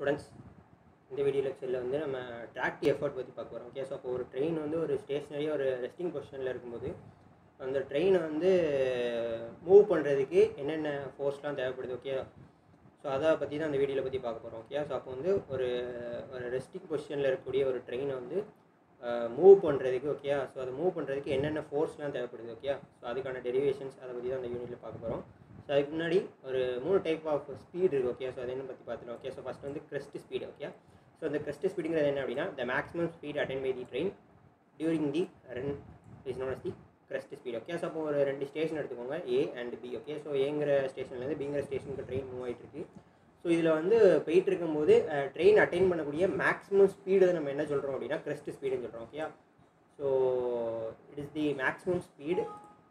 students இந்த video லெக்சரில் வந்து நம்ம ட்ராக்ட் எஃபர்ட் பற்றி பார்க்க போகிறோம் ஓகே ஸோ அப்போ ஒரு ட்ரெயின் வந்து ஒரு ஸ்டேஷ்னரியாக ஒரு ரெஸ்டிங் பொசிஷனில் இருக்கும்போது அந்த ட்ரெயினை வந்து மூவ் பண்ணுறதுக்கு என்னென்ன ஃபோர்ஸ்லாம் தேவைப்படுது ஓகே ஸோ அதை பற்றி தான் அந்த வீடியோவில் பற்றி பார்க்க போகிறோம் ஓகே ஸோ அப்போ வந்து ஒரு ஒரு ரெஸ்டிங் பொசிஷனில் இருக்கக்கூடிய ஒரு ட்ரெயினை வந்து மூவ் பண்ணுறதுக்கு ஓகே ஸோ அதை மூவ் பண்ணுறதுக்கு என்னென்ன ஃபோர்ஸ்லாம் தேவைப்படுது ஓகே ஸோ அதுக்கான டெரிவேஷன்ஸ் அதை பற்றி தான் அந்த யூனிட்டில் பார்க்க போகிறோம் ஸோ அதுக்கு முன்னாடி ஒரு மூணு டைப் ஆஃப் ஸ்பீட் இருக்குது ஓகே ஸோ அதை என்ன பற்றி பார்த்துக்கலாம் ஓகே ஸோ ஃபஸ்ட் வந்து கிரெஸ்ட் ஸ்பீடு ஓகே ஸோ அந்த கிரெஸ்ட் ஸ்பீடுங்கிறது என்ன அப்படின்னா the maximum speed attained by the train during the run is known as the crest speed okay so அப்போ ஒரு ரெண்டு ஸ்டேஷன் எடுத்துக்கோங்க A and B okay so ஏங்கிற ஸ்டேஷன்லேருந்து பிங்கிற ஸ்டேஷனுக்கு ட்ரெயின் மூவ் ஆகிட்டு இருக்கு ஸோ இதில் வந்து போயிட்டு இருக்கும்போது ட்ரெயின் அட்டைன் பண்ணக்கூடிய மேக்ஸிமம் ஸ்பீடு நம்ம என்ன சொல்கிறோம் அப்படின்னா கிரெஸ்ட் ஸ்பீடுன்னு சொல்கிறோம் okay so it is the maximum speed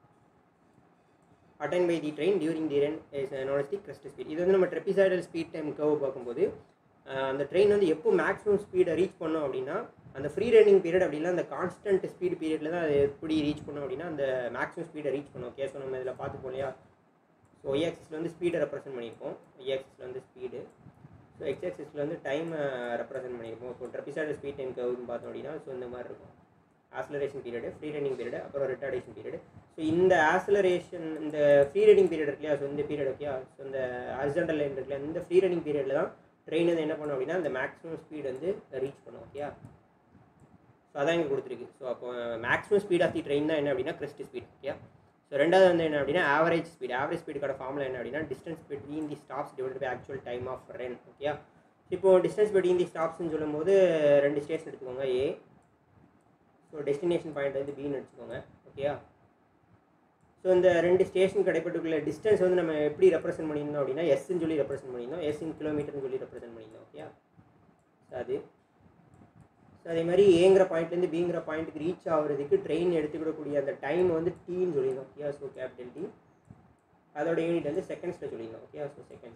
attained by the train during the run is known the crest speed இது வந்து நம்ம ட்ரெப்பிசைடல் ஸ்பீட் டைம் கர்வ் பார்க்கும்போது அந்த ட்ரெயின் வந்து எப்போ மேக்ஸிமம் ஸ்பீடை ரீச் பண்ணோம் அப்படின்னா அந்த ஃப்ரீ ரன்னிங் பீரியட் அப்படின்னா அந்த கான்ஸ்டன்ட் ஸ்பீட் பீரியடில் தான் அது எப்படி ரீச் பண்ணோம் அப்படின்னா அந்த மேக்ஸிமம் ஸ்பீடை ரீச் பண்ணும் ஓகே ஸோ நம்ம இதில் பார்த்துப்போம் இல்லையா ஸோ ஒய் ஆக்சிஸில் வந்து ஸ்பீடை ரெப்ரசென்ட் பண்ணியிருப்போம் ஒய் ஆக்சிஸில் வந்து ஸ்பீடு ஸோ எக்ஸ் ஆக்சிஸில் வந்து டைமை ரெப்ரசென்ட் பண்ணியிருப்போம் இப்போ ட்ரெப்பிசைடல் ஸ்பீட் டைம் கர்வ்னு பார்த்தோம் அப்படின்னா ஸோ இந்த மாதிரி இருக்கும் acceleration period free running period அப்புறம் ரிட்டார்டேஷன் பீரியடு ஸோ இந்த ஆக்சலரேஷன் இந்த ஃப்ரீ ரன்னிங் பீரியட் இருக்கு இல்லையா ஸோ இந்த பீரியட் ஓகே ஸோ இந்த ஹரிசாண்டல் லைன் இருக்கு இல்லையா இந்த ஃப்ரீ ரன்னிங் பீரியடில் தான் ட்ரெயின் வந்து என்ன பண்ணும் அப்படின்னா அந்த மேக்ஸிமம் ஸ்பீட் வந்து ரீச் பண்ணும் ஓகே ஸோ அதான் இங்கே கொடுத்துருக்கு ஸோ அப்போ maximum speed of the train தான் என்ன அப்படின்னா கிறிஸ்ட் ஸ்பீட் ஓகே ஸோ ரெண்டாவது வந்து என்ன அப்படின்னா ஆவரேஜ் ஸ்பீட் ஆவரேஜ் ஸ்பீடுக்கான ஃபார்முலா என்ன அப்படின்னா distance between the stops divide by actual time of run okay இப்போ டிஸ்டன்ஸ் பிட்வீன் தி ஸ்டாப்ஸ்னு சொல்லும்போது ரெண்டு ஸ்டேஷன் எடுத்துக்கோங்க ஏ ஸோ டெஸ்டினேஷன் பாயிண்ட் வந்து பின்னு வச்சுக்கோங்க ஓகேயா ஸோ இந்த ரெண்டு ஸ்டேஷன் கிடைப்பட்டுக்குள்ள டிஸ்டன்ஸ் வந்து நம்ம எப்படி ரெப்ரசென்ட் பண்ணியிருந்தோம் அப்படின்னா எஸ்ன்னு சொல்லி ரெப்ரசென்ட் பண்ணியிருந்தோம் எஸ் இன் கிலோமீட்டர்னு சொல்லி ரெப்ரசென்ட் பண்ணியிருந்தோம் ஓகேயா ஸோ அது ஸோ அதே மாதிரி ஏங்கிற பாயிண்ட்லேருந்து பிங்கிற பாயிண்ட்டுக்கு ரீச் ஆகிறதுக்கு ட்ரெயின் எடுத்துக்கிடக்கூடிய அந்த டைம் வந்து டீன்னு சொல்லியிருந்தோம் ஓகே ஸோ கேபிட்டல் டி அதோட யூனிட் வந்து செகண்ட்ஸில் சொல்லியிருந்தோம் ஓகே ஸோ செகண்ட்ஸ்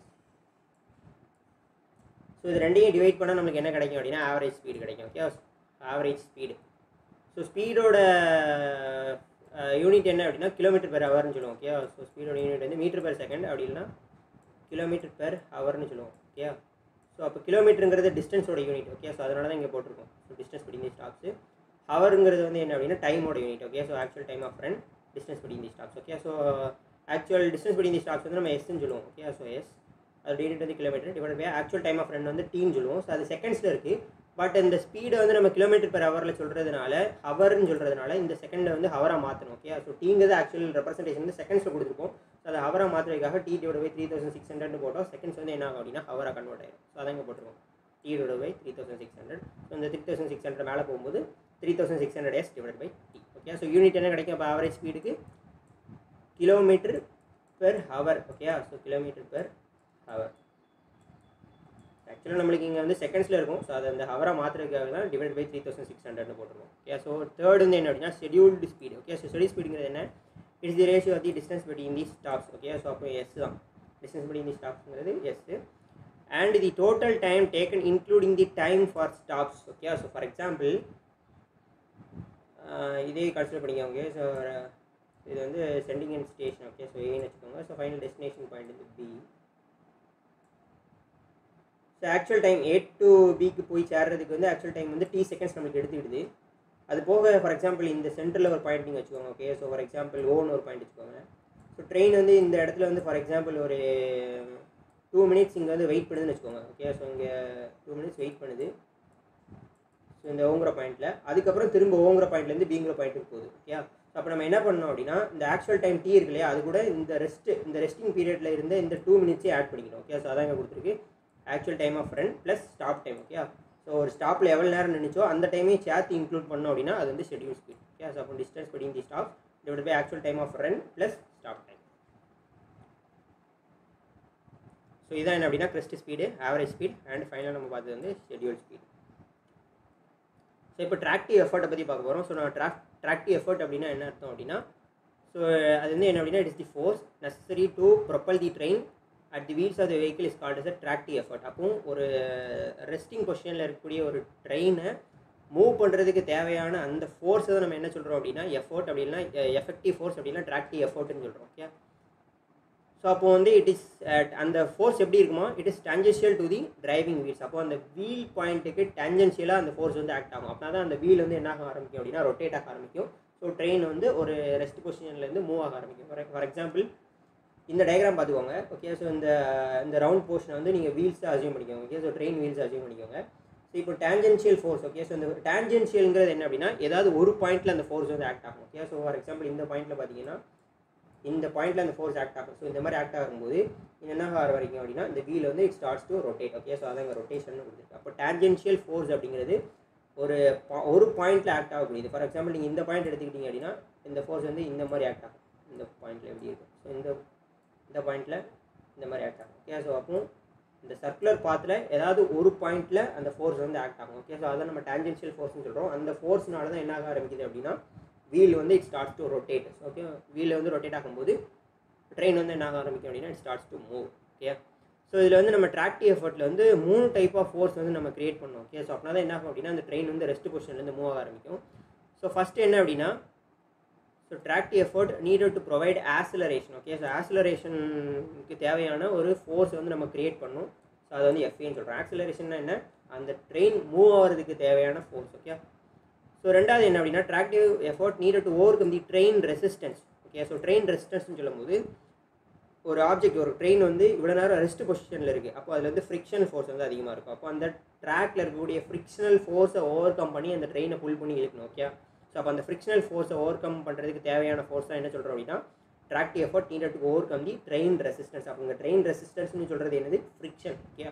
ஸோ இது ரெண்டையும் டிவைட் பண்ணால் நமக்கு என்ன கிடைக்கும் அப்படின்னா ஆவரேஜ் ஸ்பீடு கிடைக்கும் ஓகே ஆவரேஜ் ஸ்பீடு ஸோ ஸ்பீடோட யூனிட் என்ன அப்படின்னா கிலோமீட்டர் பெர் ஹவர்னு சொல்லுவோம் ஓகே ஸோ ஸ்பீடோட யூனிட் வந்து மீட்டர் பெர் செகண்ட் அப்படி இல்லைனா கிலோமீட்டர் பெர் ஹவர்னு சொல்லுவோம் ஓகே ஸோ அப்போ கிலோமீட்டருங்கிறது டிஸ்டன்ஸோட யூனிட் ஓகே ஸோ அதனால தான் இங்கே போட்டிருக்கோம் so distance between the stops ஹவருங்கிறது வந்து என்ன அப்படின்னா டைமோட unit okay so actual time of run distance between the stops okay so actual distance between the stops வந்து நம்ம எஸ்ன்னு சொல்லுவோம் ஓகே ஸோ எஸ் அது யூனிட் வந்து kilometre divide by actual time of run வந்து டீன்னு சொல்லுவோம் ஸோ அது செகண்ட்ஸில் இருக்குது பட் இந்த ஸ்பீடை வந்து நம்ம கிலோமீட்டர் பெர் ஹவரில் சொல்கிறதுனால ஹவர்னு சொல்கிறதுனால இந்த செகண்டை வந்து ஹவராக மாற்றணும் ஓகே ஸோ டீங்கிறது ஆக்சுவல் ரெப்ரசன்டேஷன் வந்து செகண்ட்ஸில் கொடுத்துருக்கோம் ஸோ அதை ஹவராக மாற்றுறதுக்காக T divide by three thousand six hundred போட்டோம் செகண்ட்ஸ் வந்து என்ன ஆகும் அப்படின்னா ஹவராக கன்வெர்ட் ஆயிடும் ஸோ அதான் இங்கே போட்டிருக்கோம் T divide by three thousand six hundred so இந்த த்ரீ தௌசண்ட் சிக்ஸ் ஹண்ட்ரட் மேலே போகும்போது three thousand six hundred S divide by T okay so unit என்ன கிடைக்கும் இப்போ ஆவரேஜ் ஸ்பீடுக்கு kilometre per hour okay so kilometre per hour ஆக்சுவலாக நம்மளுக்கு இங்கே வந்து செகண்ட்ஸில் இருக்கும் ஸோ அதை அந்த ஹவராக மாற்றுறதுக்காக தான் divide by three thousand six ஹண்ட்ரட்னு போட்டுருவோம் ஓகே ஸோ தேர்ட் வந்து என்ன அப்படின்னா scheduled speed okay so schedule ஸ்பீடுங்கிறது என்ன it's the ratio of the distance between the stops okay so அப்போ எஸ் தான் டிஸ்டன்ஸ் பிட்வீன் தி ஸ்டாப்ஸ்ங்கிறது S and the total time taken including the time for stops okay so for example இதே consider பண்ணிக்கோங்க so இது வந்து sending and station okay so ஏன்னு வச்சுக்கோங்க so final destination point வந்து B so actual time A to பிக்கு போய் சேர்றதுக்கு வந்து ஆக்சுவல் டைம் வந்து டி செகண்ட்ஸ் நம்மளுக்கு எடுத்துக்கிடுது அது போக ஃபார் எக்ஸாம்பிள் இந்த சென்டரில் ஒரு பாயிண்ட் நீங்கள் வச்சுக்கோங்க ஓகே ஸோ ஃபார் எக்ஸாம்பிள் ஓன்னு ஒரு பாயிண்ட் வச்சுக்கோங்க ஸோ ட்ரெயின் வந்து இந்த இடத்துல வந்து ஃபார் எக்ஸாம்பிள் ஒரு டூ மினிட்ஸ் இங்கே வந்து வெயிட் பண்ணுதுன்னு வச்சுக்கோங்க ஓகே ஸோ இங்கே டூ மினிட்ஸ் வெயிட் பண்ணுது ஸோ இந்த ஓங்குற பாயிண்ட்டில் அதுக்கப்புறம் திரும்ப ஓங்குற பாயிண்ட்லேருந்து பிங்கிற பாயிண்ட்டுக்கு போகுது ஓகே அப்போ நம்ம என்ன பண்ணோம் அப்படின்னா இந்த ஆக்சுவல் டைம் டி இருக்கு இல்லையா அது கூட இந்த ரெஸ்ட் இந்த ரெஸ்டிங் பீரியடில் இருந்த இந்த டூ மினிட்ஸே ஆட் பண்ணிக்கணும் ஓகே ஸோ அதான் இங்கே கொடுத்துருக்கு actual time of run plus stop time okay so ஒரு ஸ்டாப்பில் எவ்வளோ நேரம் நினைச்சோ அந்த டைமையும் சேர்த்து இன்க்ளூட் பண்ணோம் அப்படின்னா அது வந்து ஷெடியூல் ஸ்பீட் ஓகே ஸோ அப்போ distance between the stop divide by actual time of run plus stop time so இதான் என்ன அப்படின்னா crest speed average speed and ஃபைனலாக நம்ம பார்த்தது வந்து ஷெடியூல் ஸ்பீட் ஸோ இப்போ ட்ராக்டிவ் எஃபர்ட்டை பற்றி பார்க்க போகிறோம் ஸோ நான் ட்ராக் ட்ராக்டிவ் எஃபர்ட் அப்படின்னா என்ன அர்த்தம் அப்படின்னா ஸோ அது வந்து என்ன அப்படின்னா it is the force necessary to propel the train at the wheels of the vehicle is called as a tractive effort அப்போ ஒரு ரெஸ்டிங் பொசிஷனில் இருக்கக்கூடிய ஒரு ட்ரெயினை மூவ் பண்ணுறதுக்கு தேவையான அந்த ஃபோர்ஸை தான் நம்ம என்ன சொல்கிறோம் அப்படின்னா எஃபோர்ட் அப்படின்னா எஃபெக்டிவ் ஃபோர்ஸ் அப்படின்னா ட்ராக்டிவ் எஃபோர்ட்னு சொல்கிறோம் ஓகே ஸோ அப்போ வந்து இட் இஸ் அந்த ஃபோர்ஸ் எப்படி இருக்குமா it is tangential to the driving wheels அப்போ அந்த வீல் பாயிண்ட்டுக்கு டேஞ்சென்ஷியலாக அந்த ஃபோர்ஸ் வந்து ஆக்ட் ஆகும் அப்படின்னா தான் அந்த வீல் வந்து என்ன ஆக ஆரம்பிக்கும் அப்படின்னா ரொட்டேட் ஆக ஆரம்பிக்கும் ஸோ ட்ரெயின் வந்து ஒரு ரெஸ்ட் பொசிஷன்லேருந்து மூவ் ஆக ஆரம்பிக்கும் ஃபார் ஃபார் எக்ஸாம்பிள் இந்த டயக்ராம் பார்த்துக்கோங்க ஓகே ஸோ இந்த இந்த ரவுண்ட் போர்ஷனை வந்து நீங்கள் வீல்ஸை அசியூம் பண்ணிக்கோங்க okay so train wheels assume பண்ணிக்கோங்க ஸோ இப்போ டேஞ்சென்ஷியல் ஃபோர்ஸ் ஓகே ஸோ இந்த டேஞ்சென்ஷியல்ங்கிறது என்ன அப்படின்னா ஏதாவது ஒரு பாயிண்ட்டில் அந்த ஃபோர்ஸ் வந்து ஆக்ட் ஆகும் ஓகே ஸோ ஃபார் எக்ஸாம்பிள் இந்த பாயிண்ட்டில் பார்த்தீங்கன்னா இந்த பாயிண்ட்டில் அந்த ஃபோர்ஸ் ஆக்ட் ஆகும் ஸோ இந்த மாதிரி ஆக்ட் ஆகும்போது இது என்ன ஆக வரைக்கும் அப்படின்னா இந்த வீல் வந்து it starts to rotate okay so அதான் இங்கே ரொட்டேஷன் கொடுத்துருக்கு அப்போ டேஞ்சென்ஷியல் ஃபோர்ஸ் அப்படிங்கிறது ஒரு pa- ஒரு பாயிண்ட்டில் ஆக்ட் ஆகக்கூடியது ஃபார் எக்ஸாம்பிள் நீங்கள் இந்த பாயிண்ட் எடுத்துக்கிட்டீங்க அப்படின்னா இந்த ஃபோர்ஸ் வந்து இந்த மாதிரி ஆக்ட் ஆகும் இந்த பாயிண்ட்டில் எப்படி இருக்கும் ஸோ இந்த இந்த பாயிண்ட்டில் இந்த மாதிரி ஆக்ட் ஆகும் ஓகே ஸோ அப்போ இந்த சர்க்குலர் பாத்தில் ஏதாவது ஒரு பாயிண்ட்டில் அந்த ஃபோர்ஸ் வந்து ஆக்ட் ஆகும் ஓகே ஸோ அதான் நம்ம டேஞ்சென்ஷியல் ஃபோர்ஸ்னு சொல்கிறோம் அந்த ஃபோர்ஸ்னால தான் என்ன ஆக ஆரம்பிக்குது அப்படின்னா வீல் வந்து it starts to rotate okay wheel வந்து ரொட்டேட் ஆகும்போது ட்ரெயின் வந்து என்ன ஆக ஆரம்பிக்கும் அப்படின்னா it starts to move okay so இதில் வந்து நம்ம ட்ராக்டிவ் எஃபர்ட்டில் வந்து மூணு டைப் ஆஃப் ஃபோர்ஸ் வந்து நம்ம கிரியேட் பண்ணோம் ஓகே ஸோ அப்படின்னா தான் என்ன ஆகும் அப்படின்னா அந்த ட்ரெயின் வந்து ரெஸ்ட் பொசிஷன்லேருந்து மூவ் ஆக ஆரம்பிக்கும் ஸோ ஃபஸ்ட்டு என்ன அப்படின்னா so tractive effort needed to provide acceleration okay so ஆசிலரேஷனுக்கு தேவையான ஒரு ஃபோர்ஸ் வந்து நம்ம கிரியேட் பண்ணோம் ஸோ அதை வந்து எஃப்ஏன்னு சொல்கிறோம் ஆக்சிலரேஷன்னா என்ன அந்த ட்ரெயின் மூவ் ஆகிறதுக்கு தேவையான ஃபோர்ஸ் ஓகே ஸோ ரெண்டாவது என்ன அப்படின்னா tractive effort needed to overcome the train resistance okay so train ரெசிஸ்டன்ஸ்னு சொல்லும்போது ஒரு ஆப்ஜெக்ட் ஒரு ட்ரெயின் வந்து இவ்வளோ நேரம் ரெஸ்ட் பொசிஷனில் இருக்குது அப்போ அதில் வந்து ஃப்ரிக்ஷன் ஃபோர்ஸ் வந்து அதிகமாக இருக்கும் அப்போ அந்த ட்ராக்ல இருக்கக்கூடிய ஃப்ரிக்ஷனல் ஃபோர்ஸை ஓவர் கம் பண்ணி அந்த ட்ரெயினை புல் பண்ணி இழுக்கணும் ஓகே ஸோ அப்போ அந்த ஃப்ரிக்ஷனல் ஃபோர்ஸை ஓவர் கம் பண்ணுறதுக்கு தேவையான ஃபோர்ஸ் தான் என்ன சொல்கிறோம் அப்படின்னா tractive effort needed to overcome the train resistance அப்போ இந்த ட்ரெயின் ரெசிஸ்டன்ஸ்னு சொல்கிறது என்னது ஃப்ரிக்ஷன் ஓகே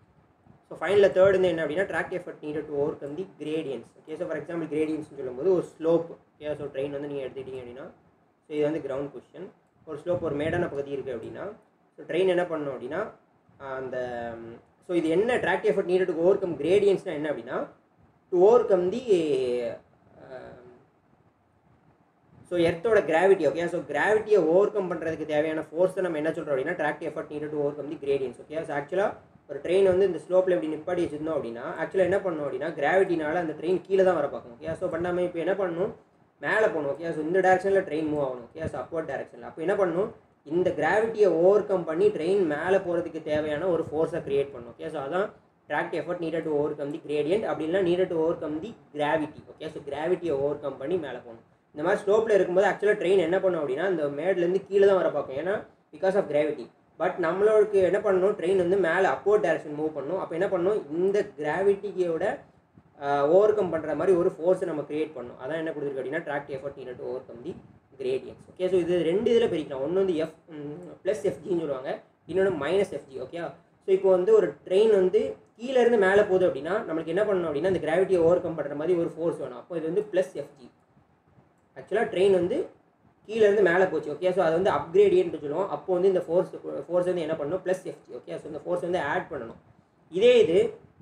ஸோ ஃபைனலில் தேர்ட் வந்து என்ன அப்படின்னா track effort needed to overcome the gradients okay so for example கிரேடியன்ஸ்னு சொல்லும்போது ஒரு ஸ்லோப் ஓகே ஸோ ட்ரெயின் வந்து நீங்கள் எடுத்துக்கிட்டீங்க அப்படின்னா ஸோ இது வந்து கிரவுண்ட் பொசிஷன் ஒரு ஸ்லோப் ஒரு மேடான பகுதி இருக்குது அப்படின்னா ஸோ ட்ரெயின் என்ன பண்ணணும் அப்படின்னா அந்த ஸோ இது என்ன track effort needed to overcome கிரேடியன்ஸ்னால் என்ன அப்படின்னா to overcome the so எர்த்தோட கிராவிட்டி ஓகே ஸோ கிராவிட்டியை ஓவர் கம் பண்ணுறதுக்கு தேவையான ஃபோர்ஸை நம்ம என்ன சொல்கிறோம் அப்படின்னா track effort needed to overcome the gradients okay so ஆக்சுவலாக ஒரு ட்ரெயின் வந்து இந்த ஸ்லோப்பில் இப்படி நிப்பாட்டி வச்சிருந்தோம் அப்படின்னா ஆக்சுவலாக என்ன பண்ணணும் அப்படின்னா கிராவிட்டினால அந்த ட்ரெயின் கீழே தான் வர பார்க்கணும் ஓகே ஸோ பண்ணாமல் இப்போ என்ன பண்ணணும் மேலே போகணும் ஓகே ஸோ இந்த டேரக்ஷனில் ட்ரெயின் மூவ் ஆகணும் ஓகே ஸோ அப்வர்ட் டேரக்ஷனில் அப்போ என்ன பண்ணணும் இந்த கிராவிட்டியை ஓவர் கம் பண்ணி ட்ரெயின் மேலே போகிறதுக்கு தேவையான ஒரு ஃபோர்ஸை கிரியேட் பண்ணணும் ஓகே ஸோ அதான் tract effort needed to overcome the gradient அப்படின்னா needed to overcome the gravity okay so கிராவிட்டியை ஓவர் கம் பண்ணி மேலே போகணும் இந்த மாதிரி ஸ்லோப்பில் இருக்கும்போது ஆக்சுவலாக ட்ரெயின் என்ன பண்ணும் அப்படின்னா இந்த மேட்லேருந்து கீழே தான் வர பார்க்கும் ஏன்னா பிகாஸ் ஆஃப் கிராவிட்டி பட் நம்மளுக்கு என்ன பண்ணணும் ட்ரெயின் வந்து மேலே அப்போர்ட் டேரக்ஷன் மூவ் பண்ணணும் அப்போ என்ன பண்ணணும் இந்த கிராவிட்டியோட ஓவர் கம் பண்ணுற மாதிரி ஒரு ஃபோர்ஸை நம்ம கிரியேட் பண்ணணும் அதான் என்ன கொடுத்துருக்கு அப்படின்னா tract effort need to overcome the gradients okay so இது ரெண்டு இதில் பிரிக்கலாம் ஒன்று வந்து எஃப் ப்ளஸ் எஃப்ஜின்னு சொல்லுவாங்க இன்னொன்று மைனஸ் எஃப்ஜி ஓகே ஸோ இப்போ வந்து ஒரு ட்ரெயின் வந்து கீழே இருந்து மேலே போகுது அப்படின்னா நம்மளுக்கு என்ன பண்ணணும் அப்படின்னா இந்த கிராவிட்டியை ஓவர் கம் பண்ணுற மாதிரி ஒரு ஃபோர்ஸ் வேணும் அப்போ இது வந்து ப்ளஸ் எஃப்ஜி ஆக்சுவலாக ட்ரெயின் வந்து கீழே இருந்து மேலே போச்சு ஓகே ஸோ அது வந்து அப்கிரேடியன்ட் சொல்லுவோம் அப்போ வந்து இந்த ஃபோர்ஸ் ஃபோர்ஸ் வந்து என்ன பண்ணணும் ப்ளஸ் எஃப்ஜி ஓகே ஸோ இந்த ஃபோர்ஸ் வந்து ஆட் பண்ணணும் இதே இது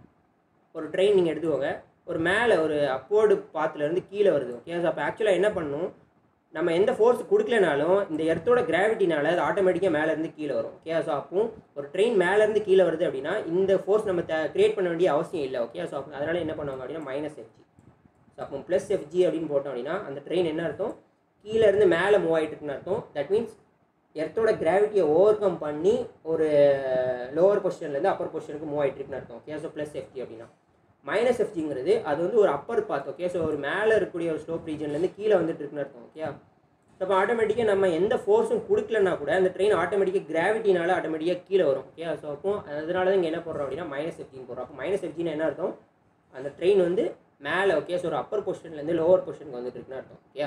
ஒரு ட்ரெயின் நீங்கள் எடுத்துக்கோங்க ஒரு மேலே ஒரு அப்போர்டு பாத்துலேருந்து கீழே வருது ஓகே ஸோ அப்போ ஆக்சுவலாக என்ன பண்ணணும் நம்ம எந்த ஃபோர்ஸ் கொடுக்கலனாலும் இந்த எர்த்தோட கிராவிட்டினால அது ஆட்டோமேட்டிக்காக மேலேருந்து கீழே வரும் ஓகே ஸோ அப்போ ஒரு ட்ரெயின் மேலேருந்து கீழே வருது அப்படின்னா இந்த ஃபோர்ஸ் நம்ம கிரியேட் பண்ண வேண்டிய அவசியம் இல்லை ஓகே ஸோ அதனால் என்ன பண்ணுவாங்க அப்படின்னா மைனஸ் எஃப்ஜி ஸோ அப்போ ப்ளஸ் எஃப்ஜி அப்படின்னு போட்டோம் அப்படின்னா அந்த ட்ரெயின் என்ன அர்த்தம் கீழே இருந்து மேலே மூவ் ஆகிட்டு இருக்குன்னு அர்த்தம் தட் மீன்ஸ் எர்த்தோட கிராவிட்டியை ஓவர் கம் பண்ணி ஒரு லோவர் பொசிஷன்லேருந்து அப்பர் பொசிஷனுக்கு மூவ் ஆகிட்டு இருக்குன்னு அர்த்தம் ஓகே ஸோ ப்ளஸ் எஃப்ஜி அப்படின்னா மைனஸ் எஃப்ஜிங்கிறது அது வந்து ஒரு அப்பர் பாத் ஓகே ஸோ ஒரு மேலே இருக்கக்கூடிய ஒரு ஸ்லோப் ரீஜன்லேருந்து கீழே வந்துட்டு இருக்குன்னு அர்த்தம் ஓகே ஸோ அப்போ ஆட்டோமேட்டிக்காக நம்ம எந்த ஃபோர்ஸும் கொடுக்கலனா கூட அந்த ட்ரெயின் ஆட்டோமேட்டிக்காக கிராவிட்டினால ஆட்டோமேட்டிக்காக கீழே வரும் ஓகே ஸோ அப்போ அதனால தான் இங்கே என்ன போடுறோம் அப்படின்னா மைனஸ் எஃப்ஜின்னு போடுறோம் அப்போ மைனஸ் எஃப்ஜின்னு என்ன அர்த்தம் அந்த ட்ரெயின் வந்து மேலே ஓகே ஸோ ஒரு அப்பர் பொசிஷன்லேருந்து லோவர் பொசிஷனுக்கு வந்துட்டு இருக்குன்னு அர்த்தம் ஓகே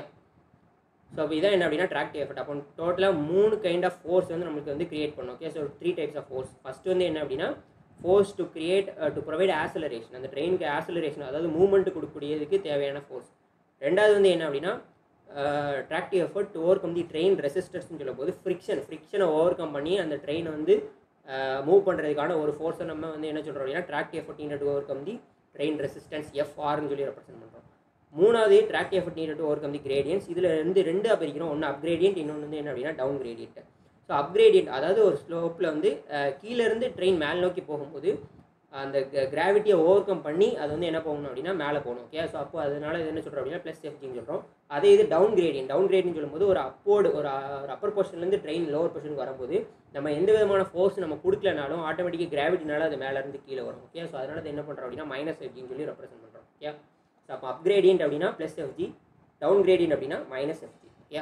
ஸோ அப்போ இதான் என்ன அப்படின்னா ட்ராக்டிவ் எஃபர்ட் அப்போ டோட்டலாக மூணு கைண்ட் ஆஃப் ஃபோர்ஸ் வந்து நம்மளுக்கு வந்து கிரியேட் பண்ணும் okay so three types of force first வந்து என்ன அப்படின்னா force to create to provide acceleration அந்த ட்ரெயினுக்கு ஆசலரேஷன் அதாவது மூவ்மெண்ட் கொடுக்கக்கூடியதுக்கு தேவையான ஃபோர்ஸ் ரெண்டாவது வந்து என்ன அப்படின்னா tractive effort to overcome the train ரெசிஸ்டர்ஸ்னு சொல்லும்போது ஃப்ரிக்ஷன் ஃப்ரிக்ஷனை ஓவர் கம் பண்ணி அந்த ட்ரெயினை வந்து மூவ் பண்ணுறதுக்கான ஒரு ஃபோர்ஸை நம்ம வந்து என்ன சொல்கிறோம் அப்படின்னா tractive effort need to overcome the train resistance எஃப்ஆர்னு சொல்லி ரெப்ரசென்ட் பண்ணுறோம் மூணாவது track effort need to overcome the gradients இதில் இருந்து ரெண்டாக பிரிக்கிறோம் ஒன்று அப்கிரேடியன்ட் இன்னொன்று வந்து என்ன அப்படின்னா டவுன் கிரேடியன்ட் ஸோ அப்கிரேடியன்ட் அதாவது ஒரு ஸ்லோப்பில் வந்து கீழேருந்து ட்ரெயின் மேல் நோக்கி போகும்போது அந்த கிராவிட்டியை ஓவர் கம் பண்ணி அது வந்து என்ன போகணும் அப்படின்னா மேலே போகணும் ஓகே ஸோ அப்போ அதனால இது என்ன சொல்கிறோம் அப்படின்னா ப்ளஸ் எஃப்ஜின்னு சொல்கிறோம் அதே இது டவுன் கிரேடியன் டவுன் கிரேடியன் சொல்லும்போது ஒரு அப்போர்டு ஒரு அப்பர் பொசிஷன்லேருந்து ட்ரெயின் லோவர் பொசிஷனுக்கு வரும்போது நம்ம எந்த விதமான ஃபோர்ஸ் நம்ம கொடுக்கலனாலும் ஆட்டோமேட்டிக்காக கிராவிட்டினால அது மேலேருந்து கீழே வரும் ஓகே ஸோ அதனால அது என்ன பண்ணுறோம் அப்படின்னா மைனஸ் எஃப்ஜின்னு சொல்லி ரெப்ரசென்ட் பண்ணுறோம் ஓகே ஸோ அப்போ அப்கிரேடியன்ட் அப்படின்னா ப்ளஸ் எஃப்ஜி டவுன் கிரேடியன்ட் அப்படின்னா minus FG okay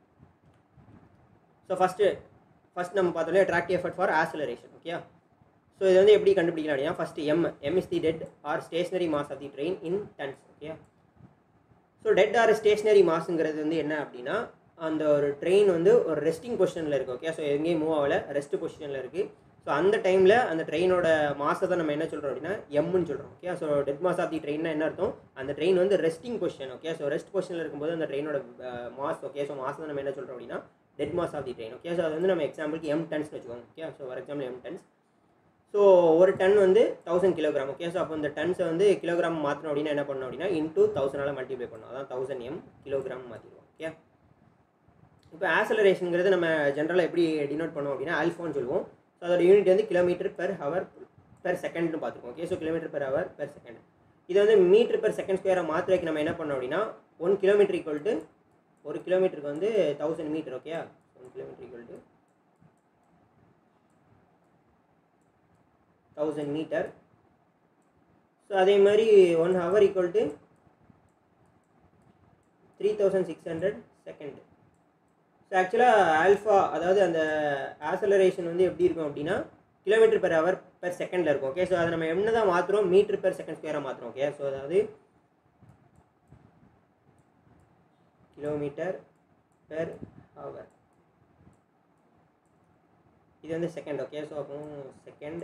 so first first நம்ம பார்த்தோம்ல tractive effort for acceleration okay so இது வந்து எப்படி கண்டுபிடிக்கலாம் அப்படின்னா first M M is the dead or stationary mass of the train in tons okay so dead or stationary மாஸுங்கிறது வந்து என்ன அப்படின்னா அந்த ஒரு ட்ரெயின் வந்து ஒரு ரெஸ்டிங் பொசிஷனில் இருக்குது ஓகே ஸோ எங்கேயும் மூவ் ஆகல ரெஸ்ட் பொசிஷனில் இருக்குது ஸோ அந்த டைமில் அந்த ட்ரெயினோட மாஸை தான் நம்ம என்ன சொல்கிறோம் அப்படின்னா எம்னு சொல்கிறோம் okay so dead mass of the ட்ரெயின்னா என்ன அர்த்தம் அந்த ட்ரெயின் வந்து resting position okay so rest பொசிஷனில் இருக்கும்போது அந்த ட்ரெயினோட மாஸ் ஓகே ஸோ மாஸ் தான் நம்ம என்ன சொல்கிறோம் அப்படின்னா dead mass of the train okay so அது வந்து நம்ம எக்ஸாம்பிளுக்கு எம் டன்ஸ் வச்சுக்கோங்க okay so for example M tons so ஒரு டன் வந்து தௌசண்ட் கிலோகிராம் ஓகே ஸோ அப்போ இந்த டன்ஸை வந்து கிலோகிராம் மாற்றணும் அப்படின்னா என்ன பண்ணணும் அப்படின்னா இன்டூ தௌசண்டால் மல்டிப்ளை பண்ணணும் அதான் தௌசண்ட் எம் கிலோகிராம் மாற்றிடுவோம் ஓகே இப்போ ஆசலரேஷனுங்கிறது நம்ம ஜென்ரலாக எப்படி டினோட் பண்ணுவோம் அப்படின்னா ஆல்ஃபான்னு சொல்லுவோம் ஸோ அதோட யூனிட் வந்து கிலோமீட்டர் பெர் ஹவர் பெர் செகண்ட்னு பார்த்துருக்கோம் okay so kilometre per hour per second இது வந்து மீட்டர் பெர் செகண்ட் ஸ்கொயரை மாத்திரைக்கு நம்ம என்ன பண்ணோம் அப்படின்னா ஒன் கிலோமீட்டர் ஈக்குவல் டு ஒரு கிலோமீட்டருக்கு வந்து thousand metre okay one kilometre equal to thousand metre so அதே மாதிரி one hour equal to three thousand six hundred second so ஆக்சுவலாக ஆல்ஃபா அதாவது அந்த ஆசலரேஷன் வந்து எப்படி இருக்கும் அப்படின்னா கிலோமீட்டர் பெர் ஹவர் பெர் செகண்டில் இருக்கும் ஓகே ஸோ அதை நம்ம என்ன தான் மாற்றுறோம் மீட்டர் பெர் செகண்ட் ஸ்கொயராக மாற்றுறோம் ஓகே ஸோ அதாவது கிலோமீட்டர் பெர் ஹவர் இது வந்து செகண்ட் ஓகே ஸோ அப்போ second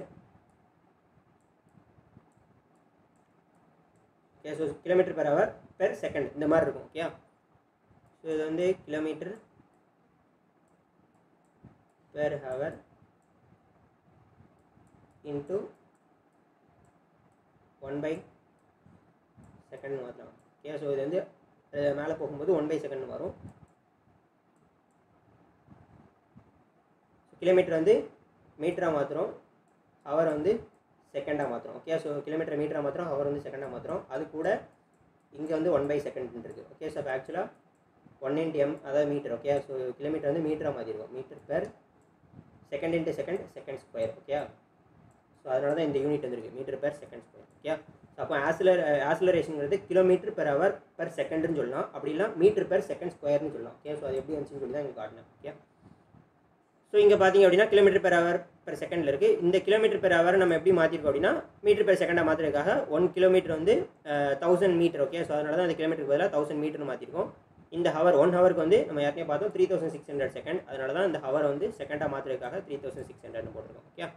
okay so kilometre per hour per second இந்த மாதிரி இருக்கும் ஓகே ஸோ இது வந்து kilometre per hour into one by second மாற்றலாம் ஓகே ஸோ இது வந்து மேலே போகும்போது ஒன் பை செகண்ட் வரும் கிலோமீட்டர் வந்து மீட்டராக மாற்றுறோம் ஹவர் வந்து செகண்டாக மாற்றுறோம் ஓகே ஸோ கிலோமீட்டர் மீட்டராக மாற்றுறோம் ஹவர் வந்து செகண்டாக மாற்றுறோம் அது கூட இங்கே வந்து ஒன் பை செகண்ட் இருக்குது ஓகே ஸோ ஆக்சுவலாக ஒன் இன்ட் எம் அதாவது மீட்டர் ஓகே ஸோ கிலோமீட்டர் வந்து மீட்டராக மாற்றிருக்கோம் metre per second into second second square okay so அதனால தான் இந்த யூனிட் வந்துருக்கு metre per second square okay so அப்போ ஆசிலர் ஆசிலரேஷனுங்கிறது கிலோமீட்டர் பெர் ஹவர் பெர் செகண்ட்னு சொல்லலாம் அப்படி இல்லை மீட்டர் பெர் செகண்ட் ஸ்கொயர்னு சொல்லலாம் ஓகே ஸோ அது எப்படி வந்துச்சுன்னு சொல்லி தான் இங்கே காட்டினேன் ஓகே ஸோ இங்கே பார்த்தீங்க அப்படின்னா கிலோமீட்டர் பெர் ஹவர் பெர் செகண்டில் இருக்குது இந்த கிலோமீட்டர் பெர் ஹவர் நம்ம எப்படி மாற்றிருக்கோம் அப்படின்னா மீட்டர் பெர் செகண்டாக மாற்றுறதுக்காக ஒன் கிலோமீட்டர் வந்து தௌசண்ட் மீட்டர் ஓகே ஸோ அதனால தான் அந்த கிலோமீட்டருக்கு பதிலாக தௌசண்ட் மீட்டர் மாற்றிருக்கோம் இந்த ஹவர் ஒன் ஹவருக்கு வந்து நம்ம ஏற்கனவே பார்த்தோம் three thousand six hundred second அதனால தான் இந்த ஹவர் வந்து செகண்டாக மாற்றுறதுக்காக த்ரீ தௌசண்ட் சிக்ஸ் ஹண்ட்ரட்னு போட்டிருக்கோம் ஓகே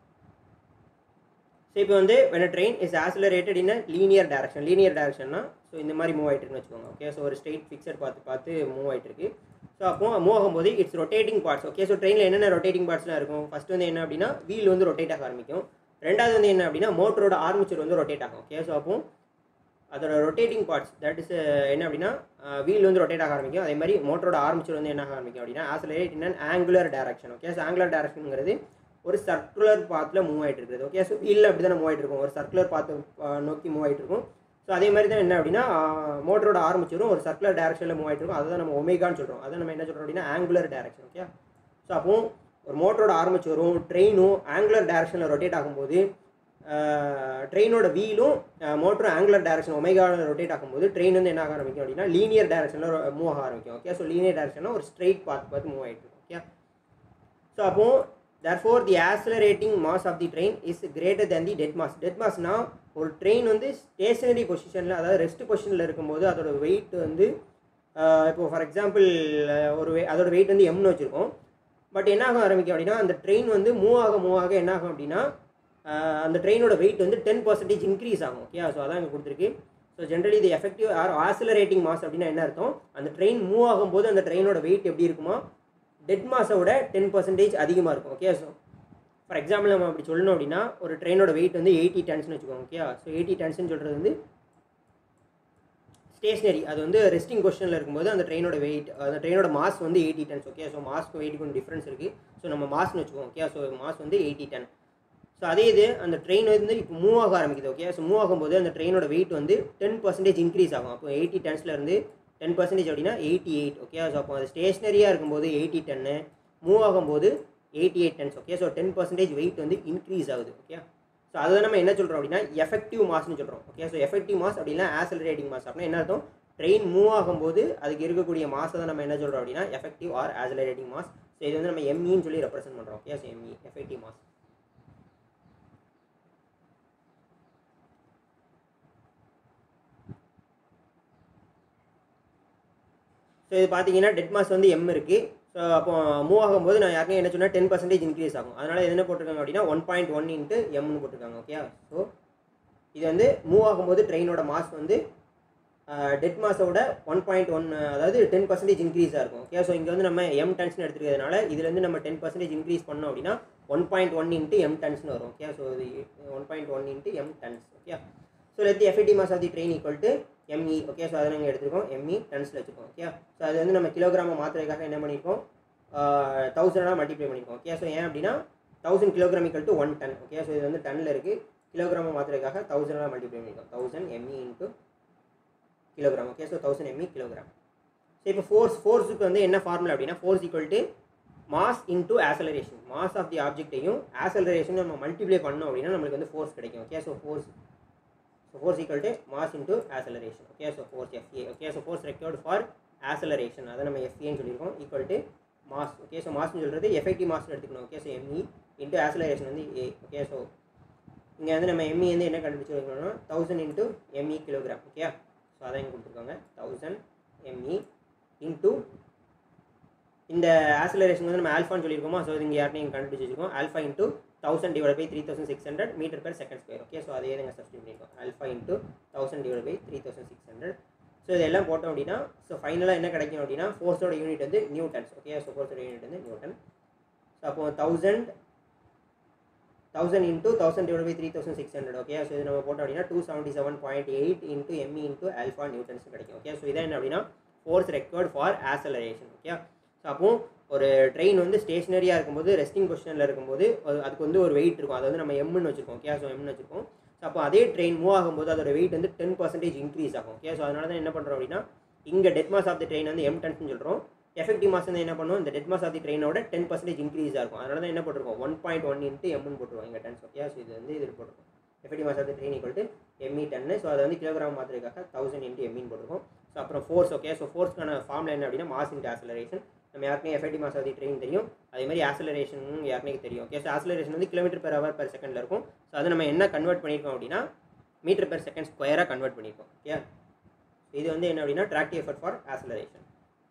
ஸோ இப்போ வந்து when a train is accelerated in a linear direction linear directionனா ஸோ இந்த மாதிரி மூவ் ஆகிட்டு இருக்குன்னு வச்சுக்கோங்க ஓகே ஸோ ஒரு ஸ்ட்ரெயிட் ஃபிக்ஸட் பார்த்து பார்த்து மூவ் ஆகிட்டு இருக்கு ஸோ அப்போ மூவ் ஆகும்போது it's rotating parts okay so ட்ரெயினில் என்னென்ன ரொட்டேட்டிங் பார்ட்ஸ்லாம் இருக்கும் ஃபர்ஸ்ட் வந்து என்ன அப்படின்னா வீல் வந்து ரொட்டேட் ஆக ஆரம்பிக்கும் ரெண்டாவது வந்து என்ன அப்படின்னா மோட்டரோட ஆர்மிச்சர் வந்து ரொட்டேட் ஆகும் ஓகே ஸோ அப்போ அதோட ரொட்டேட்டிங் பார்ட்ஸ் தட் இஸ் என்ன அப்படின்னா வீல் வந்து ரொட்டேட் ஆக ஆரம்பிக்கும் அதே மாதிரி மோட்டரோட ஆர்மிச்சர் வந்து என்ன ஆக ஆரம்பிக்கும் அப்படின்னா accelerate in angular direction okay so angular டேரக்ஷனுங்கிறது ஒரு சர்க்குலர் பாத்தில் மூவ் ஆகிட்டு இருக்குது ஓகே ஸோ வீலில் அப்படி தானே மூவ் ஆகிட்டு இருக்கும் ஒரு சர்க்குலர் பாத்தை நோக்கி மூவ் ஆகிட்டு இருக்கும் ஸோ அதே மாதிரி தான் என்ன அப்படின்னா மோட்டரோட ஆரம்பிச்சிரும் ஒரு சர்க்குலர் டேரக்ஷனில் மூவ் ஆகிட்டு இருக்கும் அதை தான் நம்ம ஒமேகான்னு சொல்கிறோம் அதை நம்ம என்ன சொல்கிறோம் அப்படின்னா ஆங்குலர் டேரக்ஷன் ஓகே ஸோ அப்போ ஒரு மோட்டரோட ஆரம்பிச்சரும் ட்ரெயினும் ஆங்குலர் டேரக்ஷனில் ரொட்டேட் ஆகும்போது ட்ரெயினோட வீலும் மோட்டரும் ஆங்குலர் டேரக்ஷன் ஒமேகாவில் ரொட்டேட் ஆகும்போது ட்ரெயின் வந்து என்ன ஆக ஆரம்பிக்கும் அப்படின்னா லீனியர் டேரக்ஷனில் மூவ் ஆக ஆரம்பிக்கும் ஓகே ஸோ லீனியர் டேரக்ஷனில் ஒரு ஸ்ட்ரெயிட் பார்த்து பார்த்து மூவ் ஆகிட்டு இருக்கும் ஓகே ஸோ அப்போ therefore the accelerating mass of the train is greater than the dead mass dead massனா ஒரு ட்ரெயின் வந்து ஸ்டேஷனரி பொசிஷனில் அதாவது ரெஸ்ட் பொசிஷனில் இருக்கும்போது அதோட வெயிட் வந்து ஆஹ் இப்போ ஃபார் எக்ஸாம்பிள் ஒரு வே அதோட வெயிட் வந்து எம்னு வச்சுருக்கோம் பட் என்ன ஆகும் ஆரம்பிக்கும் அப்படின்னா அந்த ட்ரெயின் வந்து மூவ் ஆக மூவ் ஆக என்ன ஆகும் அப்படின்னா ஆஹ் அந்த ட்ரெயினோட வெயிட் வந்து டென் பர்சன்டேஜ் இன்க்ரீஸ் ஆகும் ஓகே ஸோ அதான் இங்கே கொடுத்துருக்கு ஸோ ஜென்ரலி இது எஃபெக்டிவ் ஆர் ஆசிலரேட்டிங் மாஸ் அப்படின்னா என்ன அர்த்தம் அந்த ட்ரெயின் மூவ் ஆகும்போது அந்த ட்ரெயினோட வெயிட் எப்படி இருக்குமா டெட் மாஸை விட டென் பர்சன்டேஜ் அதிகமாக இருக்கும் ஓகே ஸோ ஃபார் எக்ஸாம்பிள் நம்ம அப்படி சொல்லணும் அப்படின்னா ஒரு ட்ரெயினோட வெயிட் வந்து எயிட்டி டன்ஸ்னு வச்சுக்கோங்க ஓகே ஸோ எயிட்டி டன்ஸ்னு சொல்கிறது வந்து ஸ்டேஷ்னரி அது வந்து ரெஸ்டிங் கொஸ்டினில் இருக்கும்போது அந்த ட்ரெயினோட வெயிட் அந்த ட்ரெயினோட மாஸ் வந்து எயிட்டி டன்ஸ் ஓகே ஸோ மாஸ்க்கு வெயிட்டுக்கு கொஞ்சம் டிஃப்ரென்ஸ் இருக்குது ஸோ நம்ம மாஸ்னு வச்சுக்கோங்க ஓகே ஸோ மாஸ் வந்து எயிட்டி டன் ஸோ அதே இது அந்த ட்ரெயின் வந்து இப்போ மூவ் ஆக ஆரம்பிக்குது ஓகே ஸோ மூவ் ஆகும்போது அந்த ட்ரெயினோட வெயிட் வந்து டென் பர்சன்டேஜ் இன்க்ரீஸ் ஆகும் அப்போ எயிட்டி டன்ஸ்லேருந்து டென் பர்சன்டேஜ் அப்படின்னா எயிட்டி எயிட் ஓகே ஸோ அப்போ அது ஸ்டேஷ்னரியாக இருக்கும்போது எயிட்டி டன்னு மூவ் ஆகும்போது eighty eight tons okay so ten percentage weight வந்து இன்க்ரீஸ் ஆகுது ஓகே ஸோ அதை நம்ம என்ன சொல்கிறோம் அப்படின்னா எஃபெக்டிவ் மாஸ்னு சொல்கிறோம் ஓகே ஸோ எஃபெக்டிவ் மாஸ் அப்படின்னா ஆசலரேட்டிங் மாஸ் அப்படின்னா என்ன அர்த்தம் ட்ரெயின் மூவ் ஆகும்போது அதுக்கு இருக்கக்கூடிய மாஸை தான் நம்ம என்ன சொல்கிறோம் அப்படின்னா effective or accelerating mass so இது வந்து நம்ம எம்இன்னு சொல்லி ரெப்ரசென்ட் பண்ணுறோம் okay so ME effective mass so இது பார்த்தீங்கன்னா டெட் மாஸ் வந்து எம் இருக்குது ஸோ அப்போ மூவ் ஆகும்போது நான் யாருக்கும் என்ன சொன்னால் டென் பர்சன்டேஜ் இன்க்ரீஸ் ஆகும் அதனால் இது என்ன போட்டிருக்காங்க அப்படின்னா ஒன் பாயிண்ட் ஒன் இன்ட்டு எம்னு போட்டிருக்காங்க ஓகே ஸோ இது வந்து மூவ் ஆகும்போது ட்ரெயினோட மாஸ் வந்து டெட் மாஸோட ஒன் பாயிண்ட் ஒன் அதாவது டென் பர்சன்டேஜ் இன்க்ரீஸாக இருக்கும் ஓகே ஸோ இங்கே வந்து நம்ம எம் டன்ஸ்னு எடுத்துக்கிறதுனால இதுலேருந்து நம்ம டென் பர்சன்டேஜ் இன்க்ரீஸ் பண்ணோம் அப்படின்னா one point one into M டன்ஸ்னு வரும் ஓகே ஸோ இது one point one into M tons okay so let the effective mass of the train equal to ME okay so அதை நாங்கள் எடுத்துருக்கோம் எம்இ டன்ஸில் வச்சுருக்கோம் okay so அது வந்து நம்ம கிலோகிராமை மாற்றுறதுக்காக என்ன பண்ணியிருக்கோம் தௌசண்டாக மல்டிப்ளை பண்ணியிருக்கோம் ஓகே ஸோ ஏன் அப்படின்னா thousand kilogram equal to one ton okay so இது வந்து டன்னில் இருக்குது கிலோகிராமை மாற்றுறதுக்காக தௌசண்டாக மல்டிப்ளை பண்ணியிருக்கோம் thousand ME into kilogram okay so thousand ME kilogram so இப்போ ஃபோர்ஸ் ஃபோர்ஸுக்கு வந்து என்ன ஃபார்முலா அப்படின்னா force equal to mass into acceleration mass of the ஆப்ஜெக்ட்டையும் ஆசலரேஷன் நம்ம மல்டிப்ளை பண்ணோம் அப்படின்னா நம்மளுக்கு வந்து ஃபோர்ஸ் கிடைக்கும் okay so force so force equal to mass into acceleration okay so force FA okay so force required for acceleration அதை நம்ம எஃப்ஏன்னு சொல்லியிருக்கோம் equal to mass okay so மாஸ்னு சொல்கிறது எஃபெக்டிவ் மாஸ்னு எடுத்துக்கணும் okay so ME into acceleration வந்து A okay so இங்கே வந்து நம்ம எம்இ வந்து என்ன கண்டுபிடிச்சி வைக்கணும்னா thousand into ME kilogram okay so அதான் இங்கே கொடுத்துருக்காங்க தௌசண்ட் எம்இ இன்டூ இந்த ஆசலரேஷன் வந்து நம்ம ஆல்ஃபான்னு சொல்லியிருக்கோமா ஸோ இது இங்கே யாருன்னு இங்கே கண்டுபிடிச்சி வச்சுக்கோம் alpha into thousand divide by three thousand six hundred metre per second square okay so அதே நாங்கள் சப்ஸ்டியூட் பண்ணியிருக்கோம் alpha into thousand divide by three thousand six hundred so இதெல்லாம் போட்டோம் அப்படின்னா ஸோ ஃபைனலாக என்ன கிடைக்கும் அப்படின்னா ஃபோர்ஸோட யூனிட் வந்து நியூட்டன்ஸ் ஓகே ஸோ ஃபோர்ஸோட யூனிட் வந்து நியூட்டன் ஸோ அப்போ thousand thousand into thousand divide by three thousand six hundred okay so இது நம்ம போட்டோம் அப்படின்னா two seventy seven point eight into ME into alpha newtons கிடைக்கும் ஓகே ஸோ இதான் என்ன அப்படின்னா force required for acceleration okay so அப்போ ஒரு ட்ரெயின் வந்து ஸ்டேஷனரியாக இருக்கும்போது ரெஸ்டிங் பொசிஷனில் இருக்கும்போது அது- அதுக்கு வந்து ஒரு வெயிட் இருக்கும் அது வந்து நம்ம எம்னு வச்சுருக்கோம் ஓகே ஸோ எம்னு வச்சுருக்கோம் ஸோ அப்போ அதே ட்ரெயின் மூவ் ஆகும்போது அதோட வெயிட் வந்து டென் பர்சன்டேஜ் இன்க்ரீஸ் ஆகும் ஓகே ஸோ அதனால தான் என்ன பண்ணுறோம் அப்படின்னா இங்கே dead mass of the train வந்து எம் டன்ஸ்னு சொல்கிறோம் எஃபெக்டிவ் மாஸ் வந்து என்ன பண்ணுவோம் இந்த டெட் மாஸ் ஆஃப் தி ட்ரெயினோட டென் பர்சன்டேஜ் இன்க்ரீஸ் ஆகும் அதனால தான் என்ன போட்டிருக்கோம் ஒன் பாயிண்ட் ஒன் இன்ட்டு எம்னு போட்டுருவோம் இங்கே டன்ஸ் ஓகே ஸோ இது வந்து இது போட்டிருக்கோம் effective mass of the train equal to ME டன்னு ஸோ அதை வந்து கிலோகிராம் மாத்திரக்காக தௌசண்ட் இன்ட்டு எம்இன்னு போட்டிருக்கோம் ஸோ அப்புறம் ஃபோர்ஸ் ஓகே ஸோ ஃபோர்ஸ்க்கான ஃபார்ம்ல என்ன அப்படின்னா மாஸ் இன்ட்டு ஆசலரேஷன் நம்ம யாருக்குமே effective mass of the train தெரியும் அதே மாதிரி ஆசலரேஷன் யாருக்குமே தெரியும் ஓகே ஸோ ஆசலரேஷன் வந்து கிலோமீட்டர் பெர் ஹவர் பெர் செகண்டில் இருக்கும் ஸோ அதை நம்ம என்ன கன்வெர்ட் பண்ணியிருக்கோம் அப்படின்னா மீட்டர் பெர் செகண்ட் ஸ்கொயராக கன்வெர்ட் பண்ணியிருக்கோம் ஓகே இது வந்து என்ன அப்படின்னா tractive effort for acceleration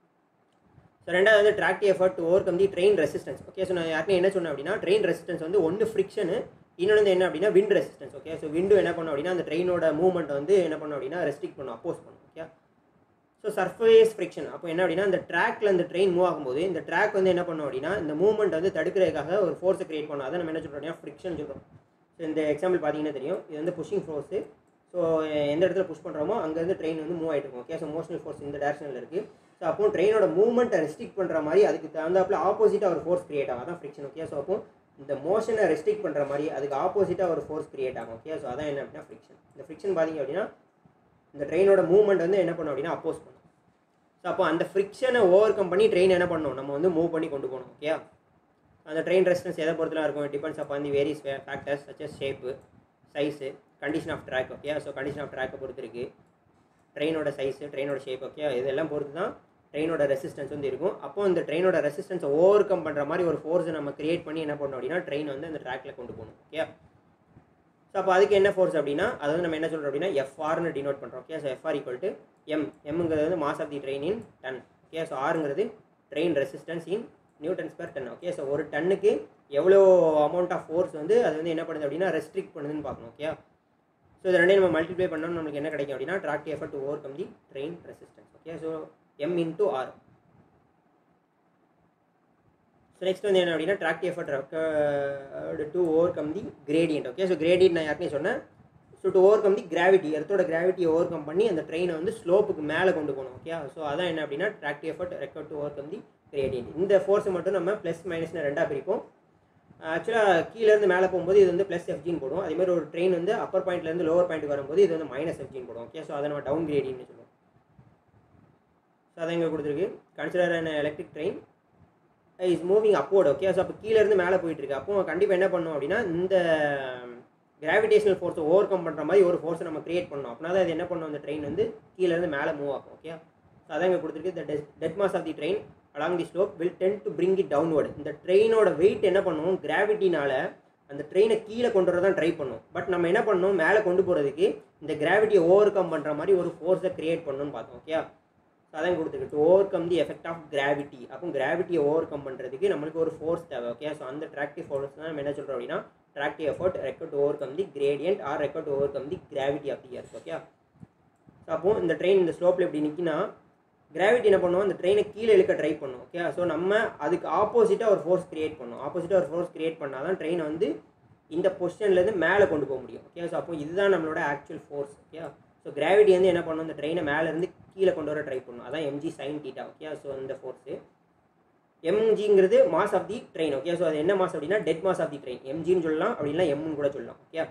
so ரெண்டாவது வந்து tractive effort to overcome the train resistance okay so நான் யாருக்குமே என்ன சொன்னேன் அப்படின்னா ட்ரெயின் ரெசிஸ்டன்ஸ் வந்து ஒன்று ஃப்ரிக்ஷனு இன்னொன்று வந்து என்ன அப்படின்னா wind resistance okay so wind என்ன பண்ணும் அப்படின்னா அந்த ட்ரெயினோட மூவ்மெண்ட் வந்து என்ன பண்ணும் அப்படின்னா ரெஸ்ட்ரிக்ட் பண்ணும் அப்போஸ் பண்ணும் ஓகே ஸோ சர்ஃபேஸ் ஃப்ரிக்ஷன் அப்போ என்ன அப்படின்னா இந்த ட்ராக்ல இந்த ட்ரெயின் மூவ் ஆகும்போது இந்த ட்ராக் வந்து என்ன பண்ணும் அப்படின்னா இந்த மூவ்மெண்ட் வந்து தடுக்கிறதுக்காக ஒரு ஃபோர்ஸை கிரியேட் பண்ணும் அதை நம்ம என்ன சொல்கிறோம் அப்படின்னா ஃப்ரிக்ஷன் சொல்கிறோம் ஸோ இந்த எக்ஸாம்பிள் பார்த்தீங்கன்னா தெரியும் இது வந்து புஷிங் ஃபோர்ஸு ஸோ எந்த இடத்துல புஷ் பண்ணுறோமோ அங்கேருந்து ட்ரெயின் வந்து மூவ் ஆகிட்டு இருக்கும் ஓகே ஸோ மோஷனல் ஃபோர்ஸ் இந்த டேரக்ஷனில் இருக்குது ஸோ அப்போ ட்ரெயினோட மூவ்மெண்ட்டை ரெஸ்ட்ரிக்ட் பண்ணுற மாதிரி அதுக்கு தகுந்தாப்புல ஆப்போசிட்டாக ஒரு ஃபோர்ஸ் கிரியேட் ஆகும் அதான் ஃப்ரிக்ஷன் ஓகே ஸோ அப்போ இந்த மோஷனை ரெஸ்ட்ரிக்ட் பண்ணுற மாதிரி அதுக்கு ஆப்போசிட்டாக ஒரு ஃபோர்ஸ் கிரியேட் ஆகும் ஓகே ஸோ அதான் என்ன அப்படின்னா ஃப்ரிக்ஷன் இந்த ஃப்ரிக்ஷன் பார்த்தீங்க அப்படின்னா இந்த ட்ரெயினோட மூவ்மெண்ட் வந்து என்ன பண்ணும் அப்படின்னா அப்போஸ் பண்ணும் ஸோ அப்போ அந்த ஃப்ரிக்ஷனை ஓவர் கம் பண்ணி ட்ரெயின் என்ன பண்ணணும் நம்ம வந்து மூவ் பண்ணி கொண்டு போகணும் ஓகே அந்த ட்ரெயின் ரெசிஸ்டன்ஸ் எதை பொறுத்தலாம் இருக்கும் depends upon the various factors such as shape size condition of track okay so condition of ட்ராக்கை பொறுத்து இருக்குது ட்ரெயினோட சைஸு ட்ரெயினோட ஷேப் ஓகே இதெல்லாம் பொறுத்து தான் ட்ரெயினோட ரெசிஸ்டன்ஸ் வந்து இருக்கும் அப்போ இந்த ட்ரெயினோட ரெசிஸ்டன்ஸை ஓவர் கம் பண்ணுற மாதிரி ஒரு ஃபோர்ஸை நம்ம கிரியேட் பண்ணி என்ன பண்ணோம் அப்படின்னா ட்ரெயின் வந்து அந்த ட்ராக்ல கொண்டு போகணும் ஓகே ஸோ அப்போ அதுக்கு என்ன ஃபோர்ஸ் அப்படின்னா அது வந்து நம்ம என்ன சொல்கிறோம் அப்படின்னா எஃப்ஆர்னு டினோட் பண்ணுறோம் okay so FR equal to M எம்ங்கிறது வந்து mass of the train in ton okay so ஆருங்கிறது train resistance in newtons per ton okay so ஒரு டன்னுக்கு எவ்வளோ அமௌண்ட் ஆஃப் ஃபோர்ஸ் வந்து அது வந்து என்ன பண்ணுது அப்படின்னா ரெஸ்ட்ரிக்ட் பண்ணுதுன்னு பார்க்கணும் ஓகே ஸோ இது ரெண்டையும் நம்ம மல்டிப்ளை பண்ணோம் நம்மளுக்கு என்ன கிடைக்கும் அப்படின்னா tractive effort to overcome the train resistance okay so M into R so next வந்து என்ன அப்படின்னா tractive effort to overcome the gradient okay so gradient நான் யாருக்குமே சொன்னேன் so to overcome the gravity எர்த்தோட கிராவிட்டியை overcome பண்ணி அந்த ட்ரெயினை வந்து ஸ்லோப்புக்கு மேலே கொண்டு போகணும் ஓகே ஸோ அதான் என்ன அப்படின்னா tractive effort required to overcome the gradient இந்த ஃபோர்ஸை மட்டும் நம்ம ப்ளஸ் மைனஸ்னு ரெண்டாக பிரிப்போம் ஆக்சுவலாக கீழேருந்து மேலே போகும்போது இது வந்து ப்ளஸ் எஃப்ஜின்னு போடும் அதே மாதிரி ஒரு ட்ரெயின் வந்து அப்பர் பாயிண்ட்லேருந்து லோவர் பாயிண்ட் வரும்போது இது வந்து மைனஸ் எஃப்ஜின்னு போடும் ஓகே ஸோ அதை நம்ம டவுன் கிரேடின்னு சொல்லுவோம் ஸோ அதை இங்கே கொடுத்துருக்கு consider an electric train is moving upward okay so அப்போ கீழேருந்து மேலே போயிட்டு இருக்கு அப்போ கண்டிப்பாக என்ன பண்ணும் அப்படின்னா இந்த கிராவிடேஷனல் ஃபோர்ஸை ஓவர் கம் பண்ணுற மாதிரி ஒரு ஃபோர்ஸை நம்ம கிரியேட் பண்ணோம் அப்படின்னா தான் அது என்ன பண்ணும் அந்த ட்ரெயின் வந்து கீழேருந்து மேலே மூவ் ஆகும் ஓகே ஸோ அதான் இங்கே கொடுத்துருக்கு the dead mass of the train along the slope will tend to bring it downward இந்த ட்ரெயினோட வெயிட் என்ன பண்ணுவோம் கிராவிட்டினால அந்த ட்ரெயினை கீழே கொண்டு வர தான் ட்ரை பண்ணும் பட் நம்ம என்ன பண்ணோம் மேலே கொண்டு போகிறதுக்கு இந்த கிராவிட்டியை ஓவர் கம் பண்ணுற மாதிரி ஒரு ஃபோர்ஸை கிரியேட் பண்ணணும்னு பார்த்தோம் ஓகே ஸோ அதான் கொடுத்துருக்கு to overcome the effect of gravity அப்போ கிராவிட்டியை ஓவர் கம் பண்ணுறதுக்கு நம்மளுக்கு ஒரு ஃபோர்ஸ் தேவை ஓகே ஸோ அந்த ட்ராக்டிவ் ஃபோர்ஸ் தான் நம்ம என்ன சொல்கிறோம் அப்படின்னா tractive effort required overcome the gradient or required overcome the gravity of the earth okay so அப்போ இந்த ட்ரெயின் இந்த ஸ்லோப்பில் எப்படி நிற்கினா கிராவிட்டி என்ன பண்ணுவோம் அந்த ட்ரெயினை கீழே இழுக்க ட்ரை பண்ணும் ஓகே ஸோ நம்ம அதுக்கு ஆப்போசிட்டாக ஒரு ஃபோர்ஸ் கிரியேட் பண்ணோம் ஆப்போசிட்டாக ஒரு ஃபோர்ஸ் கிரியேட் பண்ணால் தான் ட்ரெயினை வந்து இந்த பொசிஷன்லேருந்து மேலே கொண்டு போக முடியும் ஓகே ஸோ அப்போ இதுதான் நம்மளோட actual force okay so gravity வந்து என்ன பண்ணும் இந்த ட்ரெயினை மேலேருந்து கீழே கொண்டு வர ட்ரை பண்ணும் அதான் MG sine theta okay so இந்த ஃபோர்ஸு எம்ஜிங்கிறது mass of the train okay so அது என்ன மாஸ் அப்படின்னா dead mass of the train எம்ஜின்னு சொல்லலாம் அப்படின்னா எம்னு கூட சொல்லலாம் ஓகே